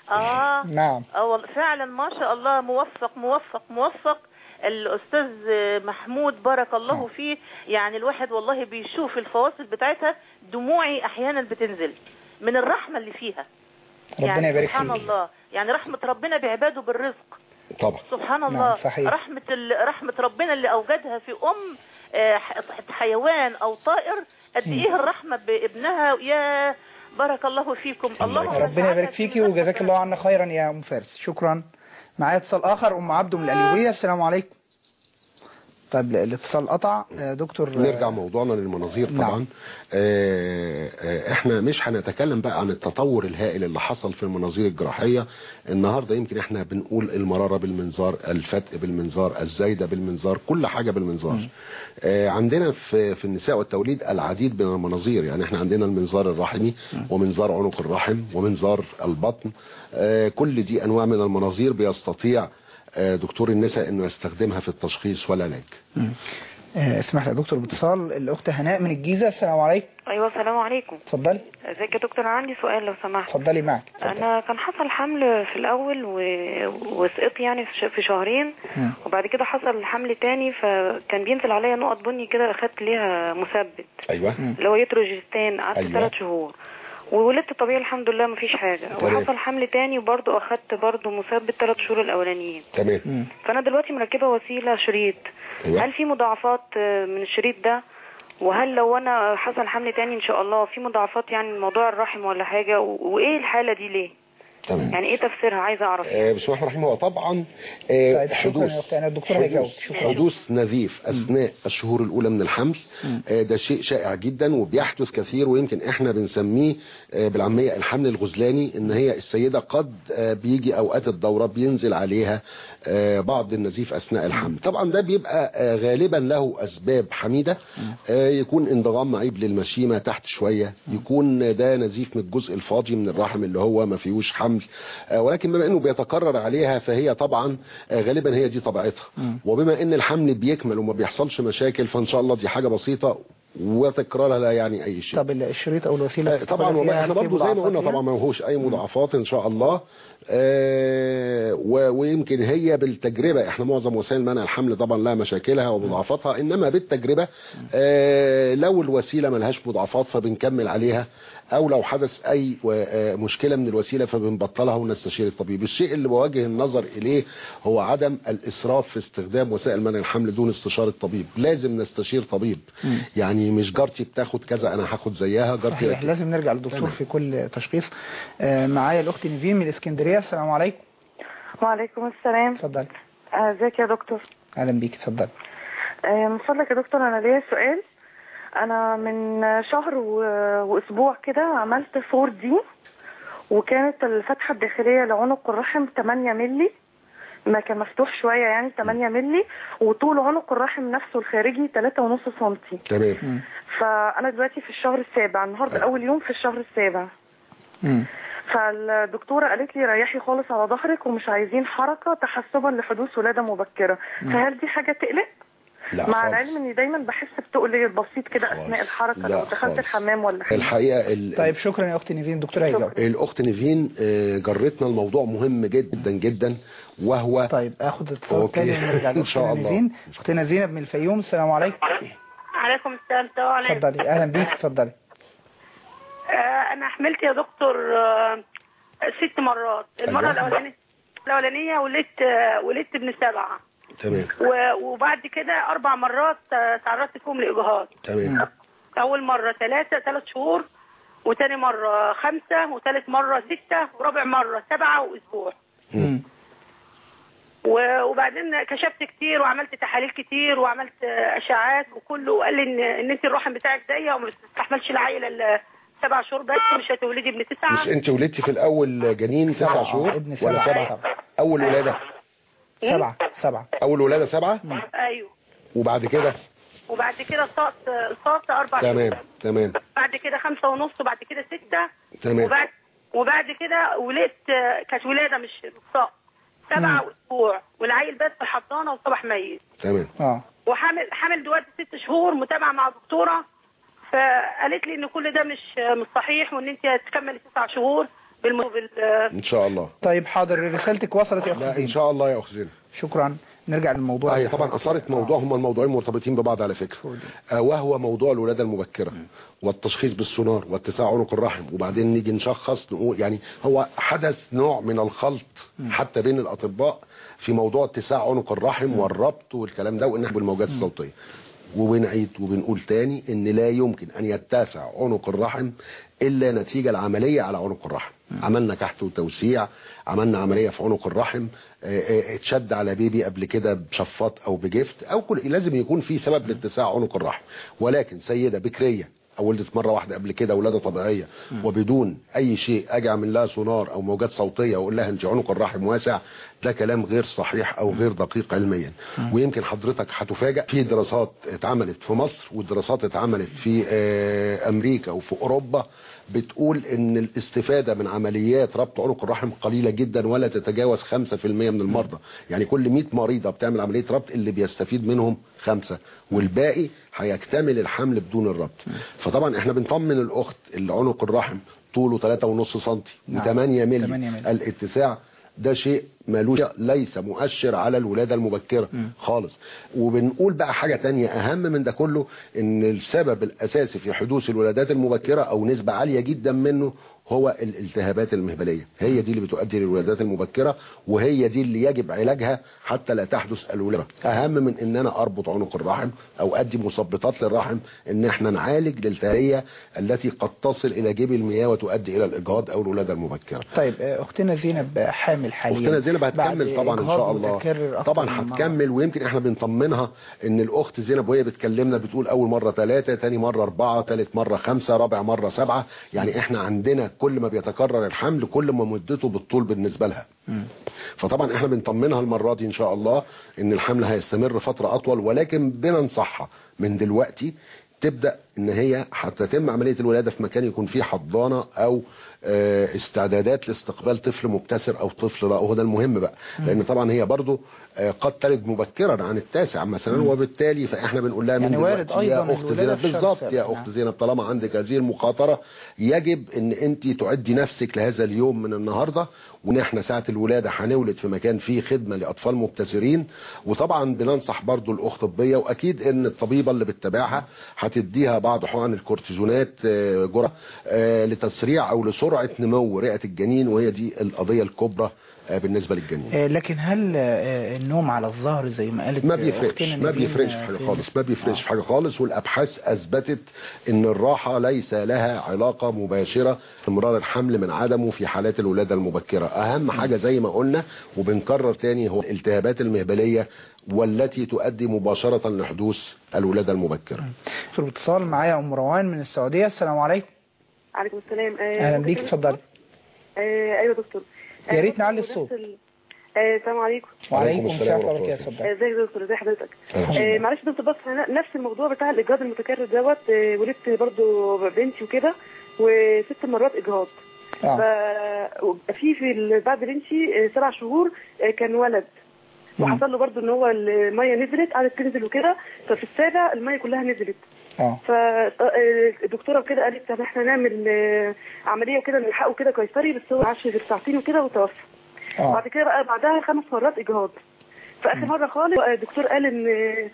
آه نعم اه والله فعلا ما شاء الله موفق موفق موفق الأستاذ محمود بارك الله نعم. فيه يعني الواحد والله بيشوف الفواصل بتاعتها دموعي أحيانا بتنزل من الرحمة اللي فيها ربنا يعني يبارك سبحان فيك الله يعني رحمة ربنا بعباده بالرزق طبعا سبحان نعم، الله صحيح. رحمة ال... رحمة ربنا اللي أوجدها في أم آه، ح- حيوان أو طائر قد إيه الرحمة بابنها يا بارك الله فيكم اللهم ربنا اجعلها يبارك في فيكي ميزان وجزاك الله عنا خيرا يا ام فارس شكرا معايا اتصال اخر ام عبده من القليوبيه السلام عليكم طيب الاتصال قطع آه، دكتور آه، نرجع موضوعنا للمناظير نعم. طبعا آه، آه، آه، احنا مش هنتكلم بقى عن التطور الهائل اللي حصل في المناظير الجراحيه النهارده يمكن احنا بنقول المراره بالمنظار الفتق بالمنظار الزايده بالمنظار كل حاجه بالمنظار آه، عندنا في في النساء والتوليد العديد من المناظير يعني احنا عندنا المنظار الرحمي ومنظار عنق الرحم ومنظار البطن آه، كل دي انواع من المناظير بيستطيع آه، دكتور النساء انه يستخدمها في التشخيص والعلاج مم. آه، اسمح لي يا دكتور باتصال الاخت هناء من الجيزه السلام عليكم ايوه السلام عليكم اتفضلي ازيك يا دكتور أنا عندي سؤال لو سمحت اتفضلي معك انا كان حصل حمل في الاول و... وسقط يعني في ش- في شهرين مم. وبعد كده حصل حمل تاني فكان بينزل عليا نقط بني كده اخدت ليها مثبت ايوه اللي هو يتروجستان قعدت أيوة. ثلاث شهور وولدت طبيعي الحمد لله مفيش حاجه تمام. وحصل حمل تاني وبرضه اخدت برضه مثبت ثلاث شهور الاولانيين تمام فانا دلوقتي مركبه وسيله شريط أيوة. هل في مضاعفات آه، من الشريط ده وهل لو انا حصل حمل تاني ان شاء الله في مضاعفات يعني من موضوع الرحم ولا حاجه و- وايه الحاله دي ليه تمام يعني ايه تفسيرها عايزه اعرف آه، بسم الله الرحمن الرحيم هو طبعا آه، طيب، شكراً حدوث يا أختي. أنا الدكتور هيجاوب. حدوث, شكراً. حدوث نزيف اثناء الشهور الاولى من الحمل آه، ده شيء شائع جدا وبيحدث كثير ويمكن احنا بنسميه آه، بالعاميه الحمل الغزلاني ان هي السيده قد آه، بيجي اوقات الدوره بينزل عليها آه، بعض النزيف اثناء الحمل طبعا ده بيبقى آه، غالبا له اسباب حميده آه، يكون انضغام معيب للمشيمه تحت شويه يكون ده نزيف من الجزء الفاضي من الرحم اللي هو ما فيهوش حمل آه، ولكن بما انه بيتكرر عليها فهي طبعا آه، غالبا هي دي طبيعتها وبما ان الحمل بيكمل وما بيحصلش مشاكل فان شاء الله دي حاجه بسيطه وتكرارها لا يعني اي شيء طب الشريط او الوسيله آه، طبعا فيها والله احنا في برضه زي ما مضاعفات قلنا فيها؟ طبعا ما هوش اي مضاعفات ان شاء الله آه، و- ويمكن هي بالتجربه احنا معظم وسائل منع الحمل طبعا لها مشاكلها ومضاعفاتها انما بالتجربه آه، لو الوسيله ملهاش مضاعفات فبنكمل عليها او لو حدث اي و- آه، مشكله من الوسيله فبنبطلها ونستشير الطبيب الشيء اللي بوجه النظر اليه هو عدم الاسراف في استخدام وسائل منع الحمل دون استشاره طبيب لازم نستشير طبيب مم. يعني مش جارتي بتاخد كذا انا هاخد زيها جارتي صحيح لازم نرجع للدكتور تمام. في كل تشخيص آه، معايا الاخت نيفين من الاسكندريه السلام عليكم وعليكم السلام اتفضلي آه، ازيك يا دكتور اهلا بيك اتفضلي آه، من فضلك يا دكتور انا ليا سؤال انا من شهر و... واسبوع كده عملت 4 دي وكانت الفتحه الداخليه لعنق الرحم 8 ملي ما كان مفتوح شويه يعني 8 ملي وطول عنق الرحم نفسه الخارجي 3.5 سنتي تمام فانا دلوقتي في الشهر السابع النهارده اول يوم في الشهر السابع فالدكتوره قالت لي ريحي خالص على ظهرك ومش عايزين حركه تحسبا لحدوث ولاده مبكره مم. فهل دي حاجه تقلق لا مع خالص. العلم اني دايما بحس بتقل بسيط كده اثناء الحركه لا لو دخلت خالص. الحمام ولا حاجه الحقيقه ال... طيب شكرا يا اخت نيفين دكتور هيجاوب الاخت نيفين آه، جرتنا الموضوع مهم جدا جدا وهو طيب اخد اتصال أوكي. تاني ونرجع إن شاء لاختنا الله. نيفين اختنا زينب من الفيوم السلام عليكم عليكم السلام السلام عليكم اتفضلي اهلا بيك اتفضلي آه انا حملت يا دكتور آه ست مرات المره أيوة. الاولانيه الاولانيه ولدت آه ولدت ابن سبعه تمام و- وبعد كده اربع مرات آه، تعرضت فيهم لاجهاض تمام اول مره ثلاثه ثلاث شهور وتاني مره خمسه وثالث مره سته ورابع مره سبعه واسبوع و- وبعدين كشفت كتير وعملت تحاليل كتير وعملت آه، اشعاعات وكله قال لي ان ان انت الرحم بتاعك ضيق وما بتستحملش العيله الا سبع شهور بس مش هتولدي ابن تسعه مش انت ولدتي في الاول جنين تسع شهور ابن ولا سبعة. سبعة اول ولاده سبعة سبعة اول ولاده سبعة ايوه وبعد كده وبعد كده صاص صاص اربع تمام شهور تمام بعد كده خمسة ونص وبعد كده ستة تمام. وبعد وبعد كده ولدت آه، كانت ولادة مش صاء سبعة مم. أسبوع والعيل بس في الحضانة وصبح ميت تمام اه وحامل حامل دلوقتي ست شهور متابعة مع دكتورة فقالت لي إن كل ده مش مش صحيح وإن أنت هتكملي تسع شهور بالم... بال... ان شاء الله طيب حاضر رسالتك وصلت يا اخت لا ان زينب شاء الله يا اخت زينب شكرا نرجع للموضوع هي طبعا اثارت موضوع هما الموضوعين مرتبطين ببعض على فكره آه، وهو موضوع الولاده المبكره والتشخيص بالسونار واتساع عنق الرحم وبعدين نيجي نشخص نقول يعني هو حدث نوع من الخلط حتى بين الاطباء في موضوع اتساع عنق الرحم والربط والكلام ده وانها بالموجات الصوتيه وبنعيد وبنقول تاني ان لا يمكن ان يتسع عنق الرحم الا نتيجه العمليه على عنق الرحم عملنا كحت وتوسيع عملنا عمليه في عنق الرحم آه، آه، اتشد على بيبي قبل كده بشفاط او بجفت او كل لازم يكون في سبب لاتساع عنق الرحم ولكن سيده بكريه او ولدت مره واحده قبل كده ولاده طبيعيه وبدون اي شيء اجي اعمل لها سونار او موجات صوتيه واقول لها انت عنق الرحم واسع ده كلام غير صحيح او غير دقيق علميا ويمكن حضرتك هتفاجئ في دراسات اتعملت في مصر ودراسات اتعملت في آه، امريكا وفي اوروبا بتقول ان الاستفاده من عمليات ربط عنق الرحم قليله جدا ولا تتجاوز 5% من المرضى يعني كل 100 مريضه بتعمل عمليه ربط اللي بيستفيد منهم خمسه والباقي هيكتمل الحمل بدون الربط فطبعا احنا بنطمن الاخت اللي عنق الرحم طوله 3.5 سم نعم. و8 8 مللي مللي. الاتساع ده شيء مالوش ليس مؤشر على الولادة المبكرة خالص وبنقول بقى حاجة تانية أهم من ده كله إن السبب الأساسي في حدوث الولادات المبكرة أو نسبة عالية جدا منه هو الالتهابات المهبلية هي دي اللي بتؤدي للولادات المبكرة وهي دي اللي يجب علاجها حتى لا تحدث الولادة أهم من إن أنا أربط عنق الرحم أو أدي مثبطات للرحم إن إحنا نعالج الالتهابية التي قد تصل إلى جيب المياه وتؤدي إلى الإجهاض أو الولادة المبكرة طيب آه، اختنا زينب حامل حاليا اختنا زينب هتكمل بعد طبعا ان إجهاض شاء الله متكرر أكتر طبعا من مرة. هتكمل ويمكن احنا بنطمنها ان الاخت زينب وهي بتكلمنا بتقول اول مره ثلاثة تاني مره اربعة ثالث مره خمسة رابع مره سبعة يعني احنا عندنا كل ما بيتكرر الحمل كل ما مدته بالطول بالنسبه لها مم. فطبعا احنا بنطمنها المره دي ان شاء الله ان الحمل هيستمر فتره اطول ولكن بننصحها من دلوقتي تبدا ان هي هتتم عمليه الولاده في مكان يكون فيه حضانه او آه، استعدادات لاستقبال طفل مبتسر او طفل لا وهو ده المهم بقى لان طبعا هي برضو آه، قد تلد مبكرا عن التاسع مثلا مم. وبالتالي فاحنا بنقول لها من يعني وارد دلوقتي أيضاً يا اخت الولادة زينب في شهر بالظبط سبع. يا نعم. اخت زينب طالما عندك هذه المخاطره يجب ان انت تعدي نفسك لهذا اليوم من النهارده وان احنا ساعه الولاده هنولد في مكان فيه خدمه لاطفال مبتسرين وطبعا بننصح برضو الاخت الطبيه واكيد ان الطبيبه اللي بتتابعها هتديها بعض حقن الكورتيزونات آه، جرعه آه، لتسريع او لسرعه نمو رئه الجنين وهي دي القضيه الكبرى آه، بالنسبه للجنين آه، لكن هل آه، النوم على الظهر زي ما قالت ما آه، بيفرقش أختنا ما نبيل، بيفرقش آه، في حاجه في- خالص ما بيفرقش في حاجه خالص والابحاث اثبتت ان الراحه ليس لها علاقه مباشره باستمرار الحمل من عدمه في حالات الولاده المبكره اهم حاجه زي ما قلنا وبنكرر تاني هو الالتهابات المهبليه والتي تؤدي مباشره لحدوث الولاده المبكره في الاتصال معايا ام روان من السعوديه السلام عليكم عليكم السلام آه، اهلا ممكن بيك تقول- اتفضلي آه، ايوه دكتور يا آه، ريت دكتور، نعلي نفس الصوت. ال- آه، السلام عليكم وعليكم السلام السلام ورحمة ورحمه الله الله. اتفضل آه، ازيك يا دكتور ازي حضرتك الحمد آه، لله. معلش يا دكتور بس أنا نفس الموضوع بتاع الاجهاض المتكرر دوت آه، ولدت برضو بنتي وكده وست مرات اجهاض ف اه في في ال- بعد بنتي آه، سبع شهور آه، كان ولد مم. وحصل له برضو ان هو الميه نزلت قعدت تنزل وكده ففي السابع الميه كلها نزلت اه فالدكتوره كده قالت طب احنا نعمل آه، عمليه وكده نلحقه كده قيصري بس هو عاش غير ساعتين وكده وتوفى اه بعد كده بقى بعدها خمس مرات اجهاض في اخر مره خالص آه، الدكتور قال ان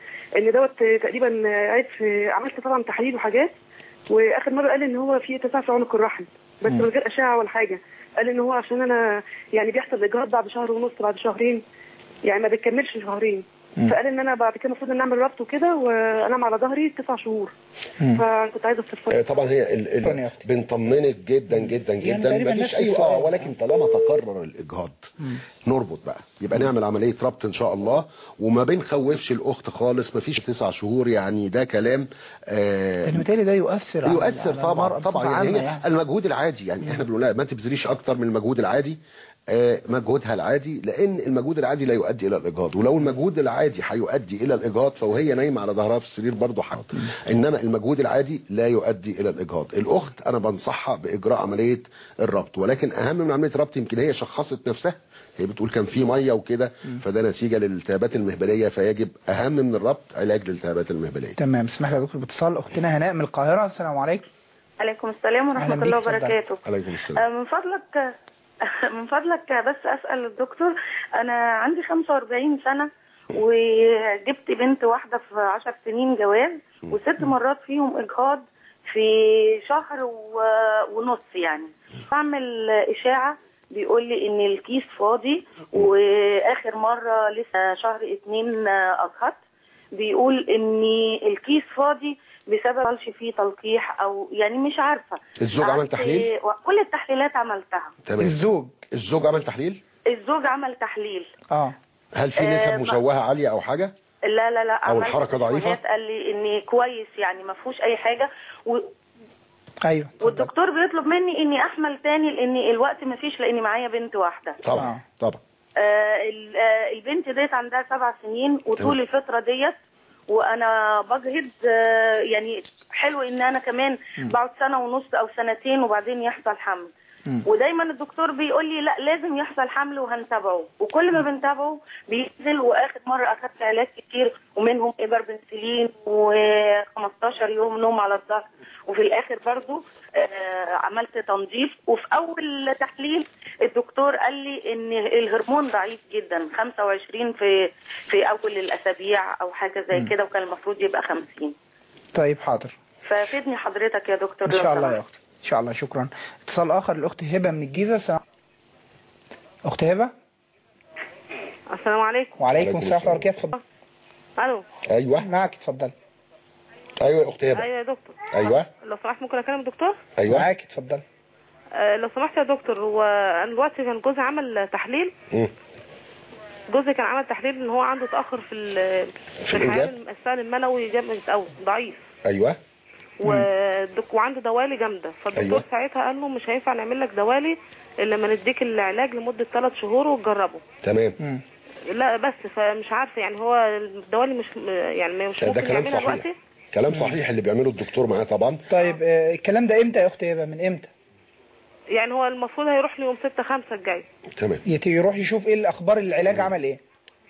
ان دوت آه، تقريبا آه، عيب في عملت طبعا تحاليل وحاجات واخر مره قال ان هو في اتساع في عنق الرحم بس مم. من غير اشعه ولا حاجه قال ان هو عشان انا يعني بيحصل اجهاض بعد شهر ونص بعد شهرين يعني ما بيكملش شهرين مم. فقال ان انا بعد كده المفروض ان اعمل ربط وكده وانام على ظهري تسع شهور مم. فكنت عايزه استفسر آه، طبعا هي ال شكراً يا ال أختي. بنطمنك جدا جدا يعني جدا تقريباً مفيش نفس اي السؤال. اه ولكن طالما تكرر الاجهاض مم. نربط بقى يبقى نعمل عمليه ربط ان شاء الله وما بنخوفش الاخت خالص مفيش تسع شهور يعني ده كلام آه لان بالتالي ده يؤثر على- يؤثر على طبعا المرأة طبعا بصفة يعني هي عامة يعني. المجهود العادي يعني احنا بنقول لها ما تبذليش اكتر من المجهود العادي آه، مجهودها العادي لان المجهود العادي لا يؤدي الى الاجهاض ولو المجهود العادي هيؤدي الى الاجهاض فوهي نايمه على ظهرها في السرير برضه حق انما المجهود العادي لا يؤدي الى الاجهاض الاخت انا بنصحها باجراء عمليه الربط ولكن اهم من عمليه الربط يمكن هي شخصت نفسها هي بتقول كان في ميه وكده فده نتيجه للالتهابات المهبليه فيجب اهم من الربط علاج للالتهابات المهبليه تمام اسمح لي يا دكتور باتصال اختنا هناء من القاهره السلام عليكم عليكم السلام أهلا ورحمة بيك، الله اتفضل. وبركاته عليكم السلام آه، من فضلك من فضلك بس أسأل الدكتور أنا عندي 45 سنة وجبت بنت واحدة في 10 سنين جواز وست مرات فيهم إجهاض في شهر و- ونص يعني بعمل إشاعة بيقول لي إن الكيس فاضي وآخر مرة لسه شهر اتنين آه، أجهضت بيقول إن الكيس فاضي بسبب قالش فيه تلقيح أو يعني مش عارفة الزوج عمل قعدت- تحليل كل التحليلات عملتها تمام الزوج الزوج عمل تحليل الزوج عمل تحليل اه هل في آه، نسب ما- مشوهه عاليه او حاجه لا لا لا أو عملت الحركة ضعيفة؟ تليفونات، قال لي ان كويس يعني ما فيهوش اي حاجه و... ايوه والدكتور بيطلب مني اني احمل تاني لان الوقت ما فيش لاني معايا بنت واحده طبعا طبعا آه ال- آه البنت ديت عندها سبع سنين وطول تمام. الفتره ديت وانا بجهد آه يعني حلو ان انا كمان مم. بقعد سنه ونص او سنتين وبعدين يحصل حمل ودايما الدكتور بيقول لي لا لازم يحصل حمل وهنتابعه وكل ما بنتابعه بينزل واخر مره اخدت علاج كتير ومنهم ابر بنسلين و15 يوم نوم على الظهر وفي الاخر برضو آه عملت تنظيف وفي اول تحليل الدكتور قال لي ان الهرمون ضعيف جدا 25 في في اول الاسابيع او حاجه زي مم. كده وكان المفروض يبقى 50 طيب حاضر ففيدني حضرتك يا دكتور ان لو شاء الله يا سمحت. اختي ان شاء الله شكرا اتصال اخر الاخت هبه من الجيزه سلام. اخت هبه السلام عليكم وعليكم السلام ورحمه الله وبركاته اتفضل الو ايوه معك اتفضل ايوه يا اخت هبه ايوه يا دكتور ايوه لو سمحت ممكن اكلم الدكتور ايوه معاك اتفضل آه لو سمحت يا دكتور هو انا دلوقتي كان جوزي عمل تحليل مم. جوزي كان عمل تحليل ان هو عنده تاخر في ال- في الإنجاب؟ الحيوان السائل المنوي جامد قوي ضعيف ايوه والدك- وعنده دوالي جامده فالدكتور أيوة. ساعتها قال له مش هينفع نعمل لك دوالي الا لما نديك العلاج لمده ثلاث شهور وتجربه تمام لا بس فمش عارفه يعني هو الدوالي مش يعني مش ده ممكن كلام يعملها صحيح. دلوقتي كلام صحيح اللي بيعمله الدكتور معاه طبعا طيب آه، الكلام ده امتى يا اخت هبه من امتى يعني هو المفروض هيروح لي يوم 6 5 الجاي تمام يت- يروح يشوف ايه الاخبار العلاج عمل ايه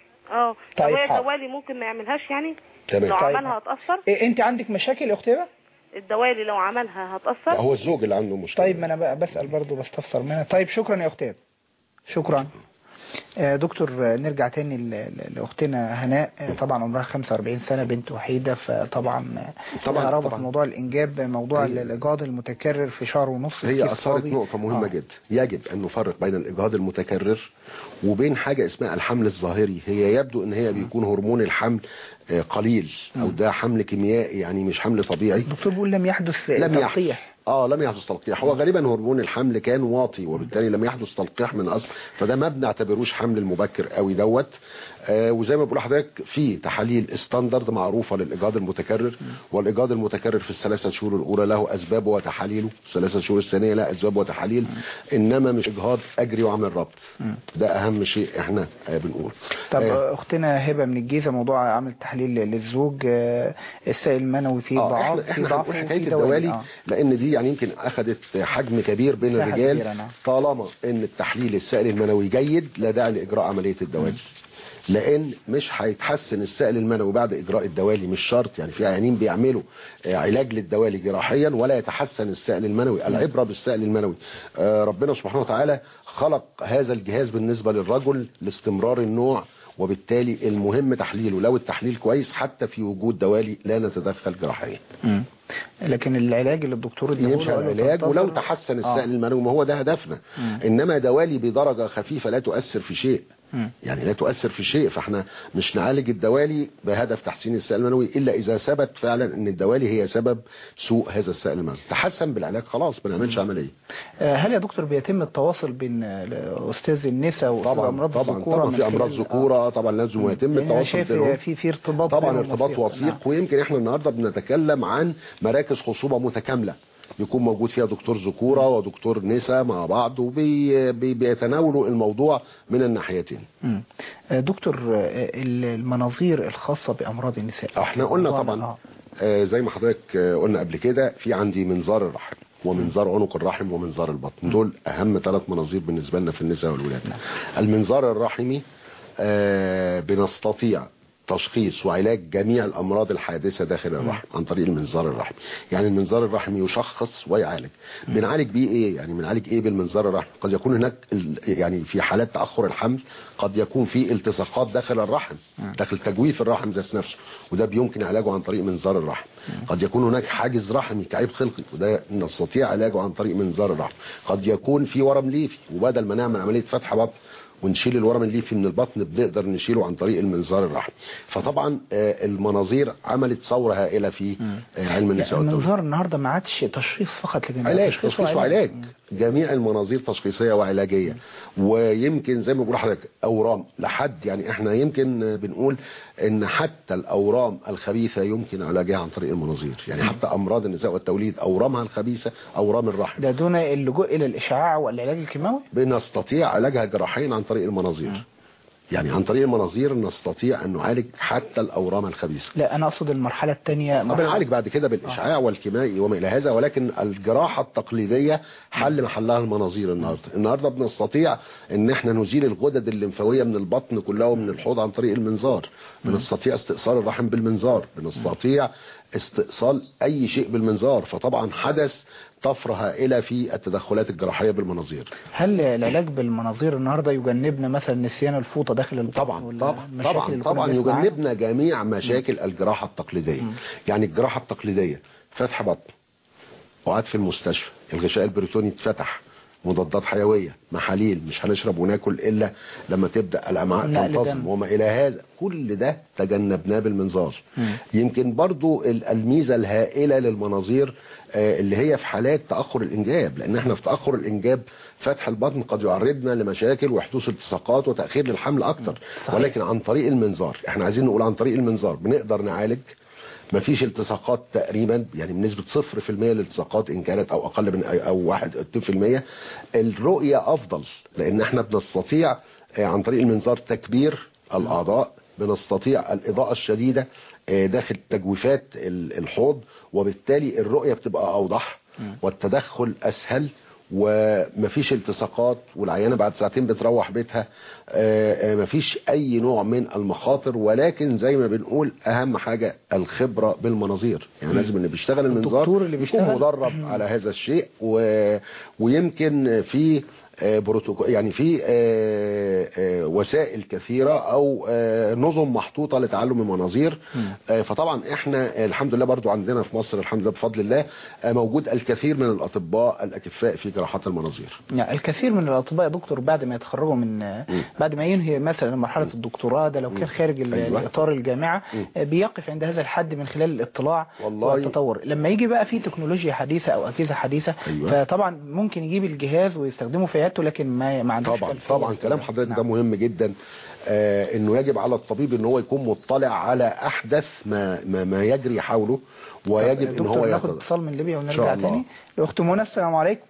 اه طيب، طب هي حاضر. الدوالي ممكن ما يعملهاش يعني تمام. لو طيب. عملها هتأثر إيه انت عندك مشاكل يا اخت هبه الدوالي لو عملها هتأثر لا، هو الزوج اللي عنده مشكله طيب ما انا بقى بسال برضه بستفسر منها طيب شكرا يا اخت هبه شكرا آه، دكتور آه، نرجع تاني ل- ل- لاختنا هناء آه، طبعا عمرها 45 سنه بنت وحيده فطبعا آه، طبعاً، رغبة طبعاً. في موضوع الانجاب موضوع هي- الاجهاض المتكرر في شهر ونص هي كيس اثارت فاضي. نقطه مهمه آه. جدا يجب ان نفرق بين الاجهاض المتكرر وبين حاجه اسمها الحمل الظاهري هي يبدو ان هي بيكون هرمون الحمل آه، قليل او ده حمل كيميائي يعني مش حمل طبيعي الدكتور بيقول لم يحدث لم تلقيح يحدث اه لم يحدث تلقيح هو غالبا هرمون الحمل كان واطي وبالتالي لم يحدث تلقيح من اصل فده ما بنعتبروش حمل المبكر قوي دوت آه وزي ما بقول لحضرتك في تحاليل ستاندرد معروفه للاجهاض المتكرر والاجهاض المتكرر في الثلاثه شهور الاولى له اسبابه وتحاليله الثلاثه شهور الثانيه لها اسباب وتحاليل انما مش اجهاض اجري واعمل ربط ده اهم شيء احنا آه بنقول طب آه، اختنا هبه من الجيزه موضوع عمل تحليل للزوج آه، السائل المنوي فيه اه ضعف احنا فيه احنا ضعف هنقول وفيه حكايه دوالي. الدوالي آه. لان دي يعني يمكن اخذت حجم كبير بين مساحة الرجال كبيرة، نعم. طالما ان التحليل السائل المنوي جيد لا داعي لاجراء عمليه الدوالي لان مش هيتحسن السائل المنوي بعد اجراء الدوالي مش شرط يعني في عيانين بيعملوا آه، علاج للدوالي جراحيا ولا يتحسن السائل المنوي العبره بالسائل المنوي آه، ربنا سبحانه وتعالى خلق هذا الجهاز بالنسبه للرجل لاستمرار النوع وبالتالي المهم تحليله لو التحليل كويس حتى في وجود دوالي لا نتدخل جراحيا مم. لكن العلاج اللي الدكتور اداهوله يمشي على قال له العلاج ولو تنتظر- تحسن آه. السائل المنوي ما هو ده هدفنا مم. انما دوالي بدرجه خفيفه لا تؤثر في شيء مم. يعني لا تؤثر في شيء فاحنا مش نعالج الدوالي بهدف تحسين السائل المنوي الا اذا ثبت فعلا ان الدوالي هي سبب سوء هذا السائل المنوي تحسن بالعلاج خلاص ما نعملش عمليه آه، هل يا دكتور بيتم التواصل بين آه، استاذ النساء واستاذ طبعا امراض طبعا الذكوره طبعا من في امراض خلال- ذكوره طبعا لازم يتم لأن أنا التواصل شايف بينهم في في ارتباط طبعا بينهم ارتباط وثيق. وثيق ويمكن احنا النهارده بنتكلم عن مراكز خصوبه متكامله بيكون موجود فيها دكتور ذكوره ودكتور نساء مع بعض وبيتناولوا الموضوع من الناحيتين مم. آه، دكتور آه، المناظير الخاصه بامراض النساء احنا قلنا موضوع- طبعا آه. آه زي ما حضرتك آه قلنا قبل كده في عندي منظار الرحم ومنظار عنق الرحم ومنظار البطن دول اهم ثلاث مناظير بالنسبه لنا في النساء والولاد المنظار الرحمي آه بنستطيع تشخيص وعلاج جميع الامراض الحادثه داخل الرحم عن طريق المنظار الرحمي يعني المنظار الرحمي يشخص ويعالج بنعالج بيه ايه يعني بنعالج ايه بالمنظار الرحمي قد يكون هناك ال- يعني في حالات تاخر الحمل قد يكون في التصاقات داخل الرحم داخل تجويف الرحم ذات نفسه وده بيمكن علاجه عن طريق منظار الرحم قد يكون هناك حاجز رحمي كعيب خلقي وده نستطيع علاجه عن طريق منظار الرحم قد يكون في ورم ليفي وبدل ما نعمل عمليه فتح بطن ونشيل الورم الليفي من البطن بنقدر نشيله عن طريق المنظار الرحمي فطبعا آه، المناظير عملت ثوره هائله في آه، علم النساء والتوليد المنظار النهارده ما عادش تشخيص فقط لكن بقى علاج تشخيص تشخيص وعلاج جميع المناظير تشخيصيه وعلاجيه ويمكن زي ما بقول لحضرتك اورام لحد يعني احنا يمكن بنقول ان حتى الاورام الخبيثه يمكن علاجها عن طريق المناظير يعني حتى امراض النساء والتوليد اورامها الخبيثه اورام الرحم ده دون اللجوء الى الاشعاع والعلاج الكيماوي بنستطيع علاجها جراحيا عن طريق المناظير يعني عن طريق المناظير نستطيع ان نعالج حتى الاورام الخبيثه لا انا اقصد المرحله الثانيه بنعالج بعد كده بالاشعاع والكيمائي وما الى هذا ولكن الجراحه التقليديه حل محلها المناظير النهارده النهارده بنستطيع ان احنا نزيل الغدد الليمفاويه من البطن كلها ومن الحوض عن طريق المنظار بنستطيع استئصال الرحم بالمنظار بنستطيع استئصال اي شيء بالمنظار فطبعا حدث طفره هائله في التدخلات الجراحيه بالمناظير هل العلاج بالمناظير النهارده يجنبنا مثلا نسيان الفوطه داخل البطن طبعا طبعا طبعا طبعا يجنبنا جميع مشاكل الجراحه التقليديه يعني الجراحه التقليديه فتح بطن وقعد في المستشفى الغشاء البريتوني اتفتح مضادات حيويه محاليل مش هنشرب وناكل الا لما تبدا الامعاء نقل تنتظم دم. وما الى هذا كل ده تجنبناه بالمنظار يمكن برضو ال- الميزة الهائلة للمناظير آه، اللي هي في حالات تأخر الإنجاب لأن احنا في تأخر الإنجاب فتح البطن قد يعرضنا لمشاكل وحدوث التصاقات وتأخير للحمل أكتر ولكن عن طريق المنظار احنا عايزين نقول عن طريق المنظار بنقدر نعالج مفيش التصاقات تقريبا يعني بنسبة صفر في المية للالتصاقات إن كانت أو أقل من أو واحد اتنين في المية الرؤية أفضل لأن احنا بنستطيع آه، عن طريق المنظار تكبير الأعضاء بنستطيع الإضاءة الشديدة آه، داخل تجويفات ال- الحوض وبالتالي الرؤية بتبقى أوضح والتدخل أسهل ومفيش التصاقات والعيانة بعد ساعتين بتروح بيتها آه، آه، مفيش أي نوع من المخاطر ولكن زي ما بنقول أهم حاجة الخبرة بالمناظير يعني مم. لازم اللي بيشتغل المنظار الدكتور اللي يكون بيشتغل. مدرب على هذا الشيء و... ويمكن في آه، بروتوكول يعني في آه، آه، وسائل كثيرة او آه، نظم محطوطة لتعلم المناظير آه، فطبعا احنا الحمد لله برضو عندنا في مصر الحمد لله بفضل الله آه، موجود الكثير من الاطباء الاكفاء في جراحات المناظير يعني الكثير من الاطباء يا دكتور بعد ما يتخرجوا من بعد ما ينهي مثلا مرحله الدكتوراه ده لو كان خارج ال- أيوة. الاطار الجامعه بيقف عند هذا الحد من خلال الاطلاع والله. والتطور لما يجي بقى في تكنولوجيا حديثه او اجهزه حديثه أيوة. فطبعا ممكن يجيب الجهاز ويستخدمه في عيادته لكن ما ما عندوش طبعا خلفية. طبعا كلام حضرتك ده مهم جدا آه انه يجب على الطبيب ان هو يكون مطلع على احدث ما ما, ما يجري حوله ويجب ان دكتور هو ناخد يتدخل اتصال من ليبيا شاء ونرجع الله. تاني الاخت منى السلام عليكم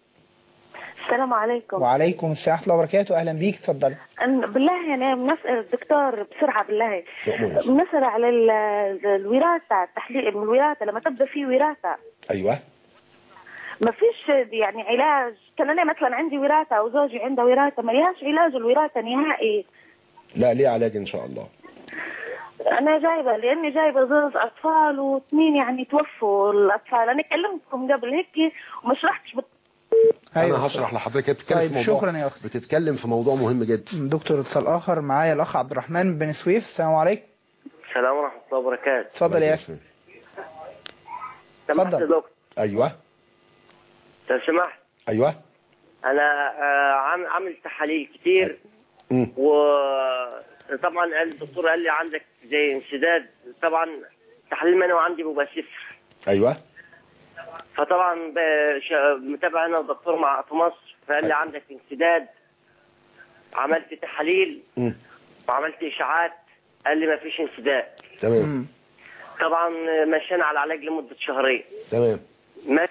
السلام عليكم وعليكم السلام ورحمه الله وبركاته اهلا بيك اتفضلي أن- بالله يعني بنسأل الدكتور بسرعة بالله تؤمر. بنسأل على ال- الوراثة التحليل من الوراثة لما تبدأ في وراثة ايوه ما فيش يعني علاج كان أنا مثلا عندي وراثة أو زوجي عنده وراثة ما لهاش علاج الوراثة نهائي لا ليه علاج ان شاء الله أنا جايبة لأني جايبة زوج أطفال واثنين يعني توفوا الأطفال أنا كلمتكم قبل هيك وما شرحتش بت... انا هشرح لحضرتك هي بتتكلم طيب، في موضوع شكرا يا أخت. بتتكلم في موضوع مهم جدا دكتور اتصال اخر معايا الاخ عبد الرحمن من بني سويف السلام عليكم السلام ورحمة الله وبركاته اتفضل يا اخي سمحت يا دكتور ايوه لو سمحت ايوه أنا آه، عام- عامل تحاليل كتير مم. وطبعا قال الدكتور قال لي عندك زي انسداد طبعا تحليل منوي عندي بيبقى صفر ايوه فطبعا ب- ش- متابع انا الدكتور مع في مصر فقال لي عندك انسداد عملت تحاليل مم. وعملت اشاعات قال لي ما فيش انسداد تمام طبعا مشينا على العلاج لمده شهرين تمام ما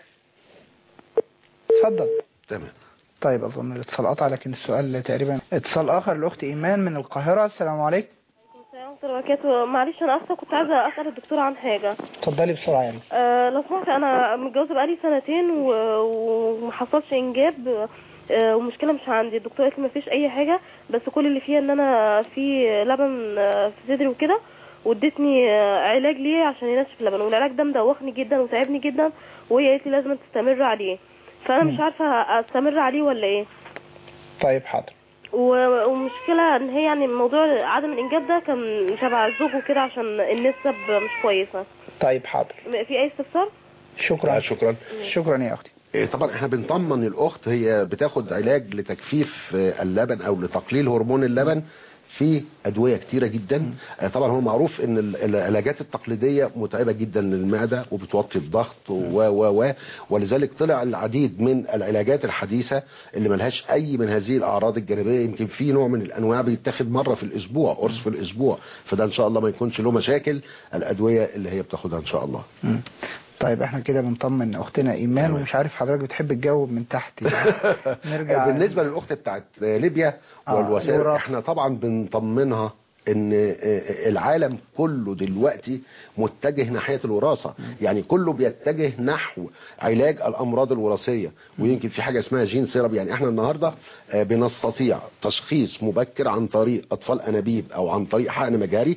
اتفضل تمام طيب اظن الاتصال قطع لكن السؤال تقريبا اتصال اخر الاخت ايمان من القاهره السلام عليكم السلام ورحمة الله وبركاته معلش أنا أصلا كنت عايزة أسأل الدكتور عن حاجة اتفضلي بسرعه يعني أه لو سمحت أنا متجوزة بقالي سنتين و- وما حصلش إنجاب أه ومشكلة مش عندي الدكتور قالت لي مفيش أي حاجة بس كل اللي فيها إن أنا في لبن آه، في صدري وكده وادتني آه، علاج ليه عشان ينشف اللبن والعلاج ده مدوخني جدا وتعبني جدا وهي قالت لي لازم تستمر عليه فأنا مش عارفة أستمر عليه ولا إيه طيب حاضر و- ومشكلة ان هي يعني موضوع عدم الانجاب ده كان شبع الزوج وكده عشان النسب مش كويسة طيب حاضر م- في اي استفسار؟ شكرا شكرا شكرا يا اختي إيه طبعا احنا بنطمن الاخت هي بتاخد علاج لتجفيف آه، اللبن او لتقليل هرمون اللبن في ادويه كتيره جدا آه، طبعا هو معروف ان ال- العلاجات التقليديه متعبه جدا للمعده وبتوطي الضغط و و و ولذلك طلع العديد من العلاجات الحديثه اللي ملهاش اي من هذه الاعراض الجانبيه يمكن في نوع من الانواع بيتاخد مره في الاسبوع قرص في الاسبوع فده ان شاء الله ما يكونش له مشاكل الادويه اللي هي بتاخدها ان شاء الله مم. طيب احنا كده بنطمن اختنا ايمان ومش عارف حضرتك بتحب الجو من تحت يعني. نرجع بالنسبه للاخت بتاعت ليبيا آه، والوسائل الوراثة. احنا طبعا بنطمنها ان العالم كله دلوقتي متجه ناحيه الوراثه يعني كله بيتجه نحو علاج الامراض الوراثيه ويمكن في حاجه اسمها جين سيرب يعني احنا النهارده آه، بنستطيع تشخيص مبكر عن طريق اطفال انابيب او عن طريق حقن مجاري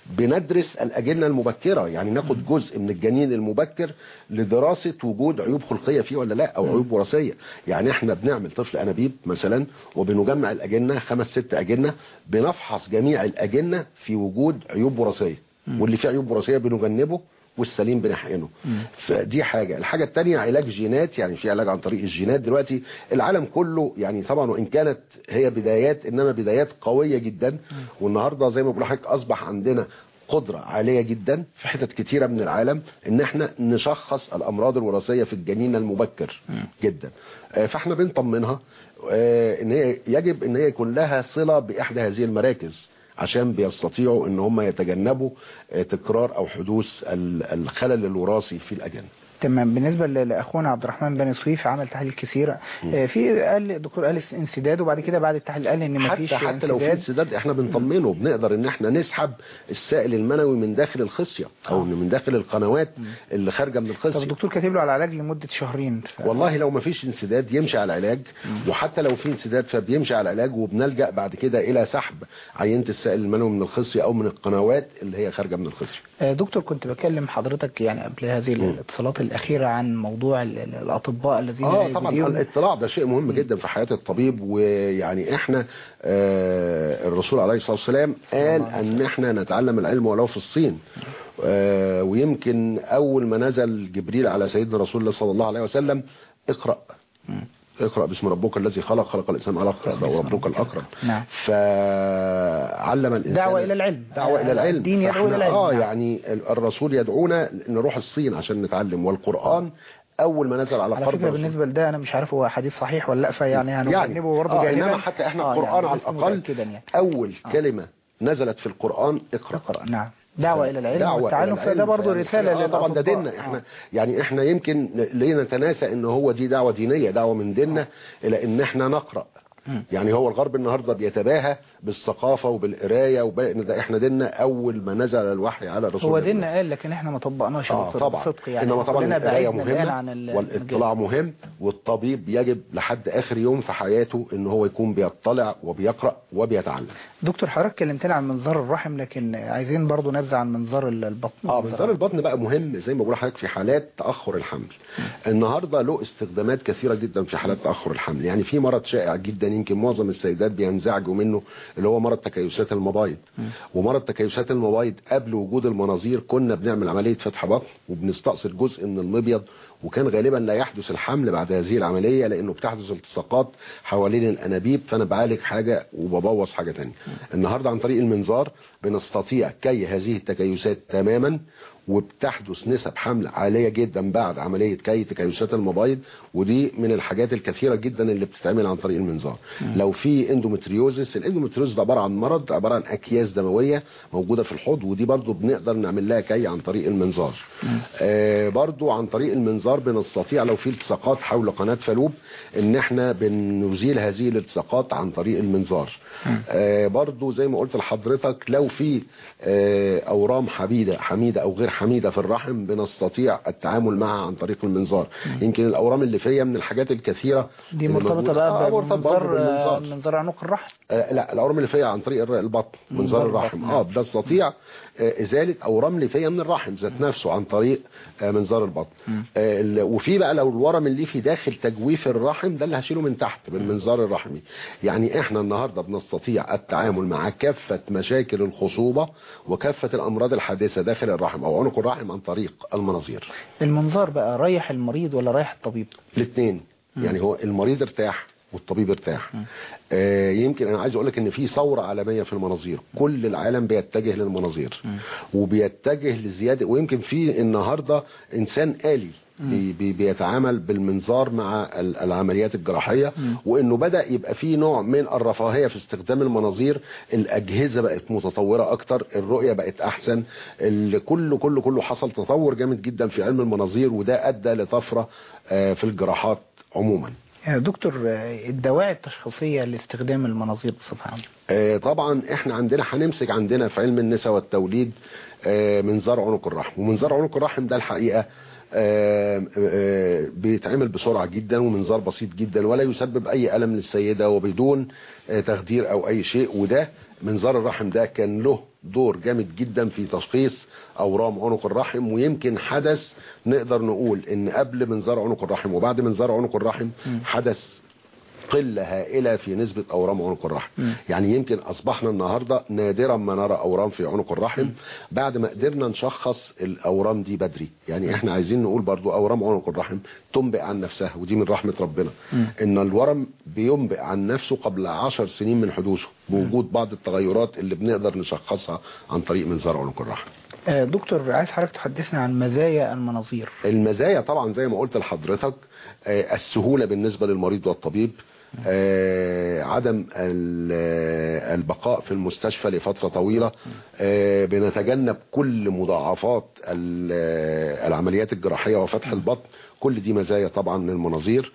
بندرس الاجنه المبكره يعني ناخد جزء من الجنين المبكر لدراسه وجود عيوب خلقيه فيه ولا لا او عيوب وراثيه يعني احنا بنعمل طفل انابيب مثلا وبنجمع الاجنه خمس ست اجنه بنفحص جميع الاجنه في وجود عيوب وراثيه واللي فيه عيوب وراثيه بنجنبه والسليم بنحقنه فدي حاجة الحاجة التانية علاج جينات يعني في علاج عن طريق الجينات دلوقتي العالم كله يعني طبعا وإن كانت هي بدايات إنما بدايات قوية جدا والنهاردة زي ما بقول لحضرتك أصبح عندنا قدرة عالية جدا في حتت كتيرة من العالم ان احنا نشخص الامراض الوراثية في الجنين المبكر جدا آه، فاحنا بنطمنها آه، ان هي يجب ان هي يكون لها صلة باحدى هذه المراكز عشان بيستطيعوا ان هم يتجنبوا آه، تكرار او حدوث ال- الخلل الوراثي في الاجنه تمام بالنسبة ل- لأخونا عبد الرحمن بني صويف عمل تحاليل كثيرة آه، في قال الدكتور قال انسداد وبعد كده بعد التحليل قال ان مفيش حتى حتى لو في انسداد احنا بنطمنه بنقدر ان احنا نسحب السائل المنوي من داخل الخصيه او من داخل القنوات اللي خارجه من طب الخصيه الدكتور كاتب له على علاج لمدة شهرين ف... والله لو ما فيش انسداد يمشي على العلاج وحتى لو في انسداد فبيمشي على العلاج وبنلجأ بعد كده الى سحب عينة السائل المنوي من الخصيه او من القنوات اللي هي خارجه من الخصيه آه، دكتور كنت بكلم حضرتك يعني قبل هذه الاتصالات الأخيرة عن موضوع ال- ال- الأطباء الذين اه لا طبعا يجدون- الاطلاع ده شيء مهم جدا في حياة الطبيب ويعني احنا آه الرسول عليه الصلاة والسلام قال ان احنا نتعلم العلم ولو في الصين آه ويمكن اول ما نزل جبريل على سيدنا رسول الله صلى الله عليه وسلم اقرأ اقرأ باسم ربك الذي خلق خلق الإنسان على اقرأ وربك الأكرم نعم فعلم الإنسان دعوة إلى العلم دعوة إلى العلم الدين يدعو فإحنا إلى العلم آه نعم. يعني الرسول يدعونا نروح الصين عشان نتعلم والقرآن أول ما نزل على على قرب فكرة الرسول بالنسبة لده أنا مش عارف هو حديث صحيح ولا لا فيعني يعني هنجنبه برضه آه جانبا إنما حتى إحنا آه، القرآن يعني على لست الأقل متأكدا يعني. أول كلمة نزلت في القرآن اقرأ اقرأ نعم دعوة إلى العلم دعوة والتعلم إلى العلم. فده برضه يعني رسالة آه طبعا ده للأطباء. ديننا احنا يعني احنا يمكن ليه نتناسى ان هو دي دعوة دينية دعوة من ديننا الى ان احنا نقرأ يعني هو الغرب النهارده بيتباهى بالثقافه وبالقرايه وبان ده احنا ديننا اول ما نزل الوحي على رسول هو الله ديننا قال لكن احنا ما طبقناش اه دكتور طبعا بصدق يعني انما طبعا كلنا القرايه بعدنا الآن عن مهمه ال- والاطلاع مهم والطبيب يجب لحد اخر يوم في حياته ان هو يكون بيطلع وبيقرا وبيتعلم دكتور حضرتك كلمتنا عن منظار الرحم لكن عايزين برضه نبذة عن منظار ال- البطن اه منظار البطن بقى مهم زي ما بقول لحضرتك في حالات تاخر الحمل النهارده له استخدامات كثيره جدا في حالات تاخر الحمل يعني في مرض شائع جدا يمكن معظم السيدات بينزعجوا منه اللي هو مرض تكيسات المبايض ومرض تكيسات المبايض قبل وجود المناظير كنا بنعمل عمليه فتح بطن وبنستأصل جزء من المبيض وكان غالبا لا يحدث الحمل بعد هذه العمليه لانه بتحدث التصاقات حوالين الانابيب فانا بعالج حاجه وببوظ حاجه ثانيه النهارده عن طريق المنظار بنستطيع كي هذه التكيسات تماما وبتحدث نسب حمل عاليه جدا بعد عمليه كي تكيسات المبايض ودي من الحاجات الكثيره جدا اللي بتتعمل عن طريق المنظار لو في اندومتريوزس الاندومتريوزس ده عباره عن مرض عباره عن اكياس دمويه موجوده في الحوض ودي برضو بنقدر نعمل لها كي عن طريق المنظار آه برضو عن طريق المنظار بنستطيع لو في التصاقات حول قناه فالوب ان احنا بنزيل هذه الالتصاقات عن طريق المنظار آه برضو زي ما قلت لحضرتك لو في آه اورام حميده حميده او غير حميده في الرحم بنستطيع التعامل معها عن طريق المنظار يمكن الاورام اللي فيها من الحاجات الكثيره دي اللي مرتبطة موجودة. بقى آه مرتبطة برضو بمنظار بالمنظار. منظار عنق الرحم آه لا الاورام الليفيه عن طريق الر- البطن منظار منظار الرحم البطن. اه بنستطيع آه ازاله اورام ليفيه من الرحم ذات نفسه عن طريق آه منظار البطن آه ال- وفي بقى لو الورم الليفي داخل تجويف الرحم ده اللي هشيله من تحت بالمنظار الرحمي يعني احنا النهارده بنستطيع التعامل مع كافه مشاكل الخصوبه وكافه الامراض الحادثه داخل الرحم او عنق عنق الرحم عن طريق المناظير المنظار بقى رايح المريض ولا رايح الطبيب الاثنين يعني هو المريض ارتاح والطبيب ارتاح آه يمكن انا عايز اقول لك ان في ثوره عالميه في المناظير كل العالم بيتجه للمناظير وبيتجه لزياده ويمكن في النهارده انسان آلي بي بي بيتعامل بالمنظار مع ال- العمليات الجراحية وانه بدأ يبقى في نوع من الرفاهية في استخدام المناظير الاجهزة بقت متطورة اكتر الرؤية بقت احسن ال- كله كله كله حصل تطور جامد جدا في علم المناظير وده ادى لطفرة آه، في الجراحات عموما يا دكتور آه، الدواعي التشخيصية لاستخدام المناظير بصفة عامة آه، طبعا احنا عندنا هنمسك عندنا في علم النساء والتوليد آه، منظار عنق الرحم ومنظار عنق الرحم ده الحقيقة آه، آه، بيتعمل بسرعة جدا ومنظار بسيط جدا ولا يسبب اي ألم للسيدة وبدون آه، تخدير او اي شيء وده منظار الرحم ده كان له دور جامد جدا في تشخيص اورام عنق الرحم ويمكن حدث نقدر نقول ان قبل منظار عنق الرحم وبعد منظار عنق الرحم حدث قلة هائلة في نسبة أورام عنق الرحم يعني يمكن أصبحنا النهاردة نادرا ما نرى أورام في عنق الرحم بعد ما قدرنا نشخص الأورام دي بدري يعني احنا عايزين نقول برضو أورام عنق الرحم تنبئ عن نفسها ودي من رحمة ربنا إن الورم بينبئ عن نفسه قبل عشر سنين من حدوثه بوجود بعض التغيرات اللي بنقدر نشخصها عن طريق منظار عنق الرحم آه، دكتور عايز حضرتك تحدثنا عن مزايا المناظير المزايا طبعا زي ما قلت لحضرتك آه، السهولة بالنسبة للمريض والطبيب آه، عدم ال- آه، البقاء في المستشفى لفترة طويلة آه، بنتجنب كل مضاعفات ال- آه، العمليات الجراحية وفتح البطن كل دي مزايا طبعا للمناظير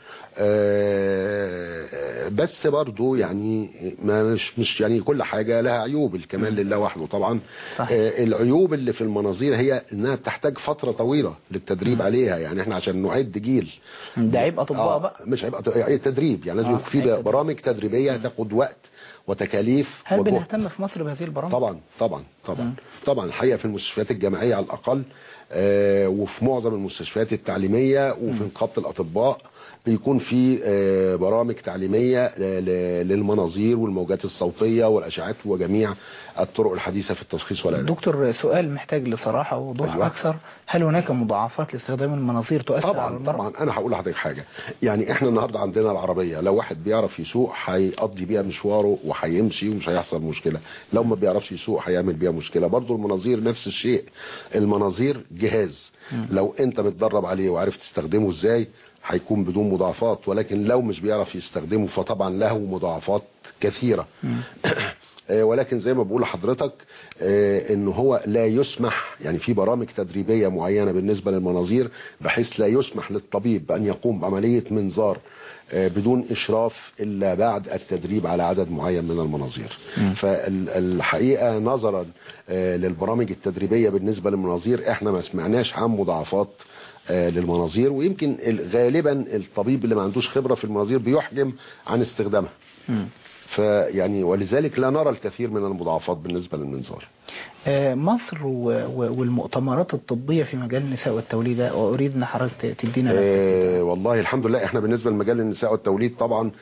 آه، بس برضو يعني ما مش مش يعني كل حاجة لها عيوب الكمال لله وحده طبعا آه، العيوب اللي في المناظير هي انها بتحتاج فترة طويلة للتدريب عليها يعني احنا عشان نعد جيل ده عيب أطباء آه، بقى مش هيبقى يعني تدريب يعني لازم آه، يكون في هيبقى برامج تدريبية تاخد وقت وتكاليف هل وجهد. بنهتم في مصر بهذه البرامج؟ طبعا طبعا طبعا طبعا الحقيقه في المستشفيات الجامعيه على الاقل آه، وفي معظم المستشفيات التعليميه وفي نقابه الاطباء بيكون في آه، برامج تعليميه ل- ل- للمناظير والموجات الصوتيه والاشعات وجميع الطرق الحديثه في التشخيص والعلاج دكتور سؤال محتاج لصراحة ووضوح أيوة. أكثر هل هناك مضاعفات لاستخدام المناظير تؤثر على طبعا المرض؟ طبعا انا هقول لحضرتك حاجه يعني احنا النهارده عندنا العربيه لو واحد بيعرف يسوق هيقضي بيها مشواره وهيمشي ومش هيحصل مشكله لو ما بيعرفش يسوق هيعمل بيها مشكله برضو المناظير نفس الشيء المناظير جهاز لو انت متدرب عليه وعارف تستخدمه ازاي هيكون بدون مضاعفات ولكن لو مش بيعرف يستخدمه فطبعا له مضاعفات كثيره آه، ولكن زي ما بقول لحضرتك آه، ان هو لا يسمح يعني في برامج تدريبيه معينه بالنسبه للمناظير بحيث لا يسمح للطبيب بان يقوم بعمليه منظار آه، بدون اشراف الا بعد التدريب على عدد معين من المناظير فالحقيقه نظرا آه، للبرامج التدريبيه بالنسبه للمناظير احنا ما سمعناش عن مضاعفات آه، للمناظير ويمكن ال- غالبا الطبيب اللي ما عندوش خبره في المناظير بيحجم عن استخدامها فيعني ولذلك لا نرى الكثير من المضاعفات بالنسبة للمنظار آه، مصر و- و- والمؤتمرات الطبية في مجال النساء والتوليد وأريد أن حضرتك تدينا آه والله الحمد لله احنا بالنسبة لمجال النساء والتوليد طبعا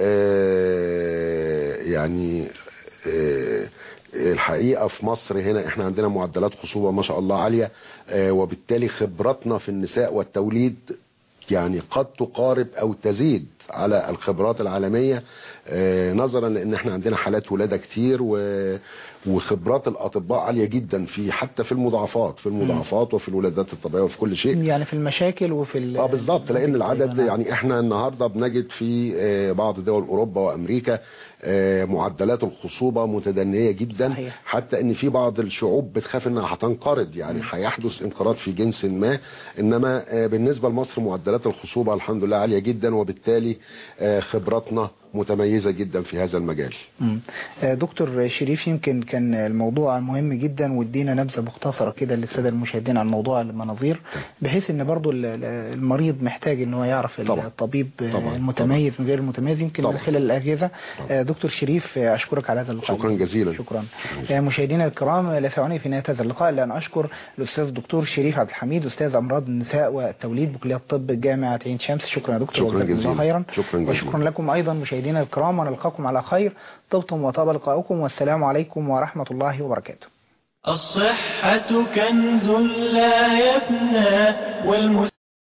آه يعني آه الحقيقة في مصر هنا احنا عندنا معدلات خصوبة ما شاء الله عالية آه وبالتالي خبرتنا في النساء والتوليد يعني قد تقارب او تزيد على الخبرات العالمية آه، نظرا لان احنا عندنا حالات ولادة كتير و- وخبرات الاطباء عالية جدا في حتى في المضاعفات في المضاعفات وفي الولادات الطبيعية وفي كل شيء يعني في المشاكل وفي ال- اه بالظبط لان العدد يعني احنا النهارده بنجد في آه، بعض دول اوروبا وامريكا آه، معدلات الخصوبه متدنيه جدا صحيح. حتى ان في بعض الشعوب بتخاف انها هتنقرض يعني هيحدث انقراض في جنس ما انما آه، بالنسبه لمصر معدلات الخصوبه الحمد لله عاليه جدا وبالتالي آه، خبراتنا متميزه جدا في هذا المجال مم. آه، دكتور شريف يمكن كان الموضوع مهم جدا وادينا نبذة مختصرة كده للسادة المشاهدين عن موضوع المناظير بحيث ان برضو ال- ال- المريض محتاج ان هو يعرف طبعا. الطبيب آه، طبعا. المتميز من غير المتميز يمكن من طبعا. خلال الأجهزة آه، دكتور شريف آه، أشكرك على هذا اللقاء شكرا جزيلا شكرا آه، مشاهدينا الكرام لا ثواني في نهاية هذا اللقاء إلا أن أشكر الأستاذ الدكتور شريف عبد الحميد أستاذ أمراض النساء والتوليد بكلية الطب جامعة عين شمس شكرا يا دكتور شكرا وجزاكم الله جزيلا خيرا شكرا جزيلا وشكرا لكم أيضا مشاهدينا الكرام ونلقاكم على خير طبتم وطاب لقاؤكم والسلام عليكم ورحمة الله وبركاته الصحة كنز لا يفنى والمس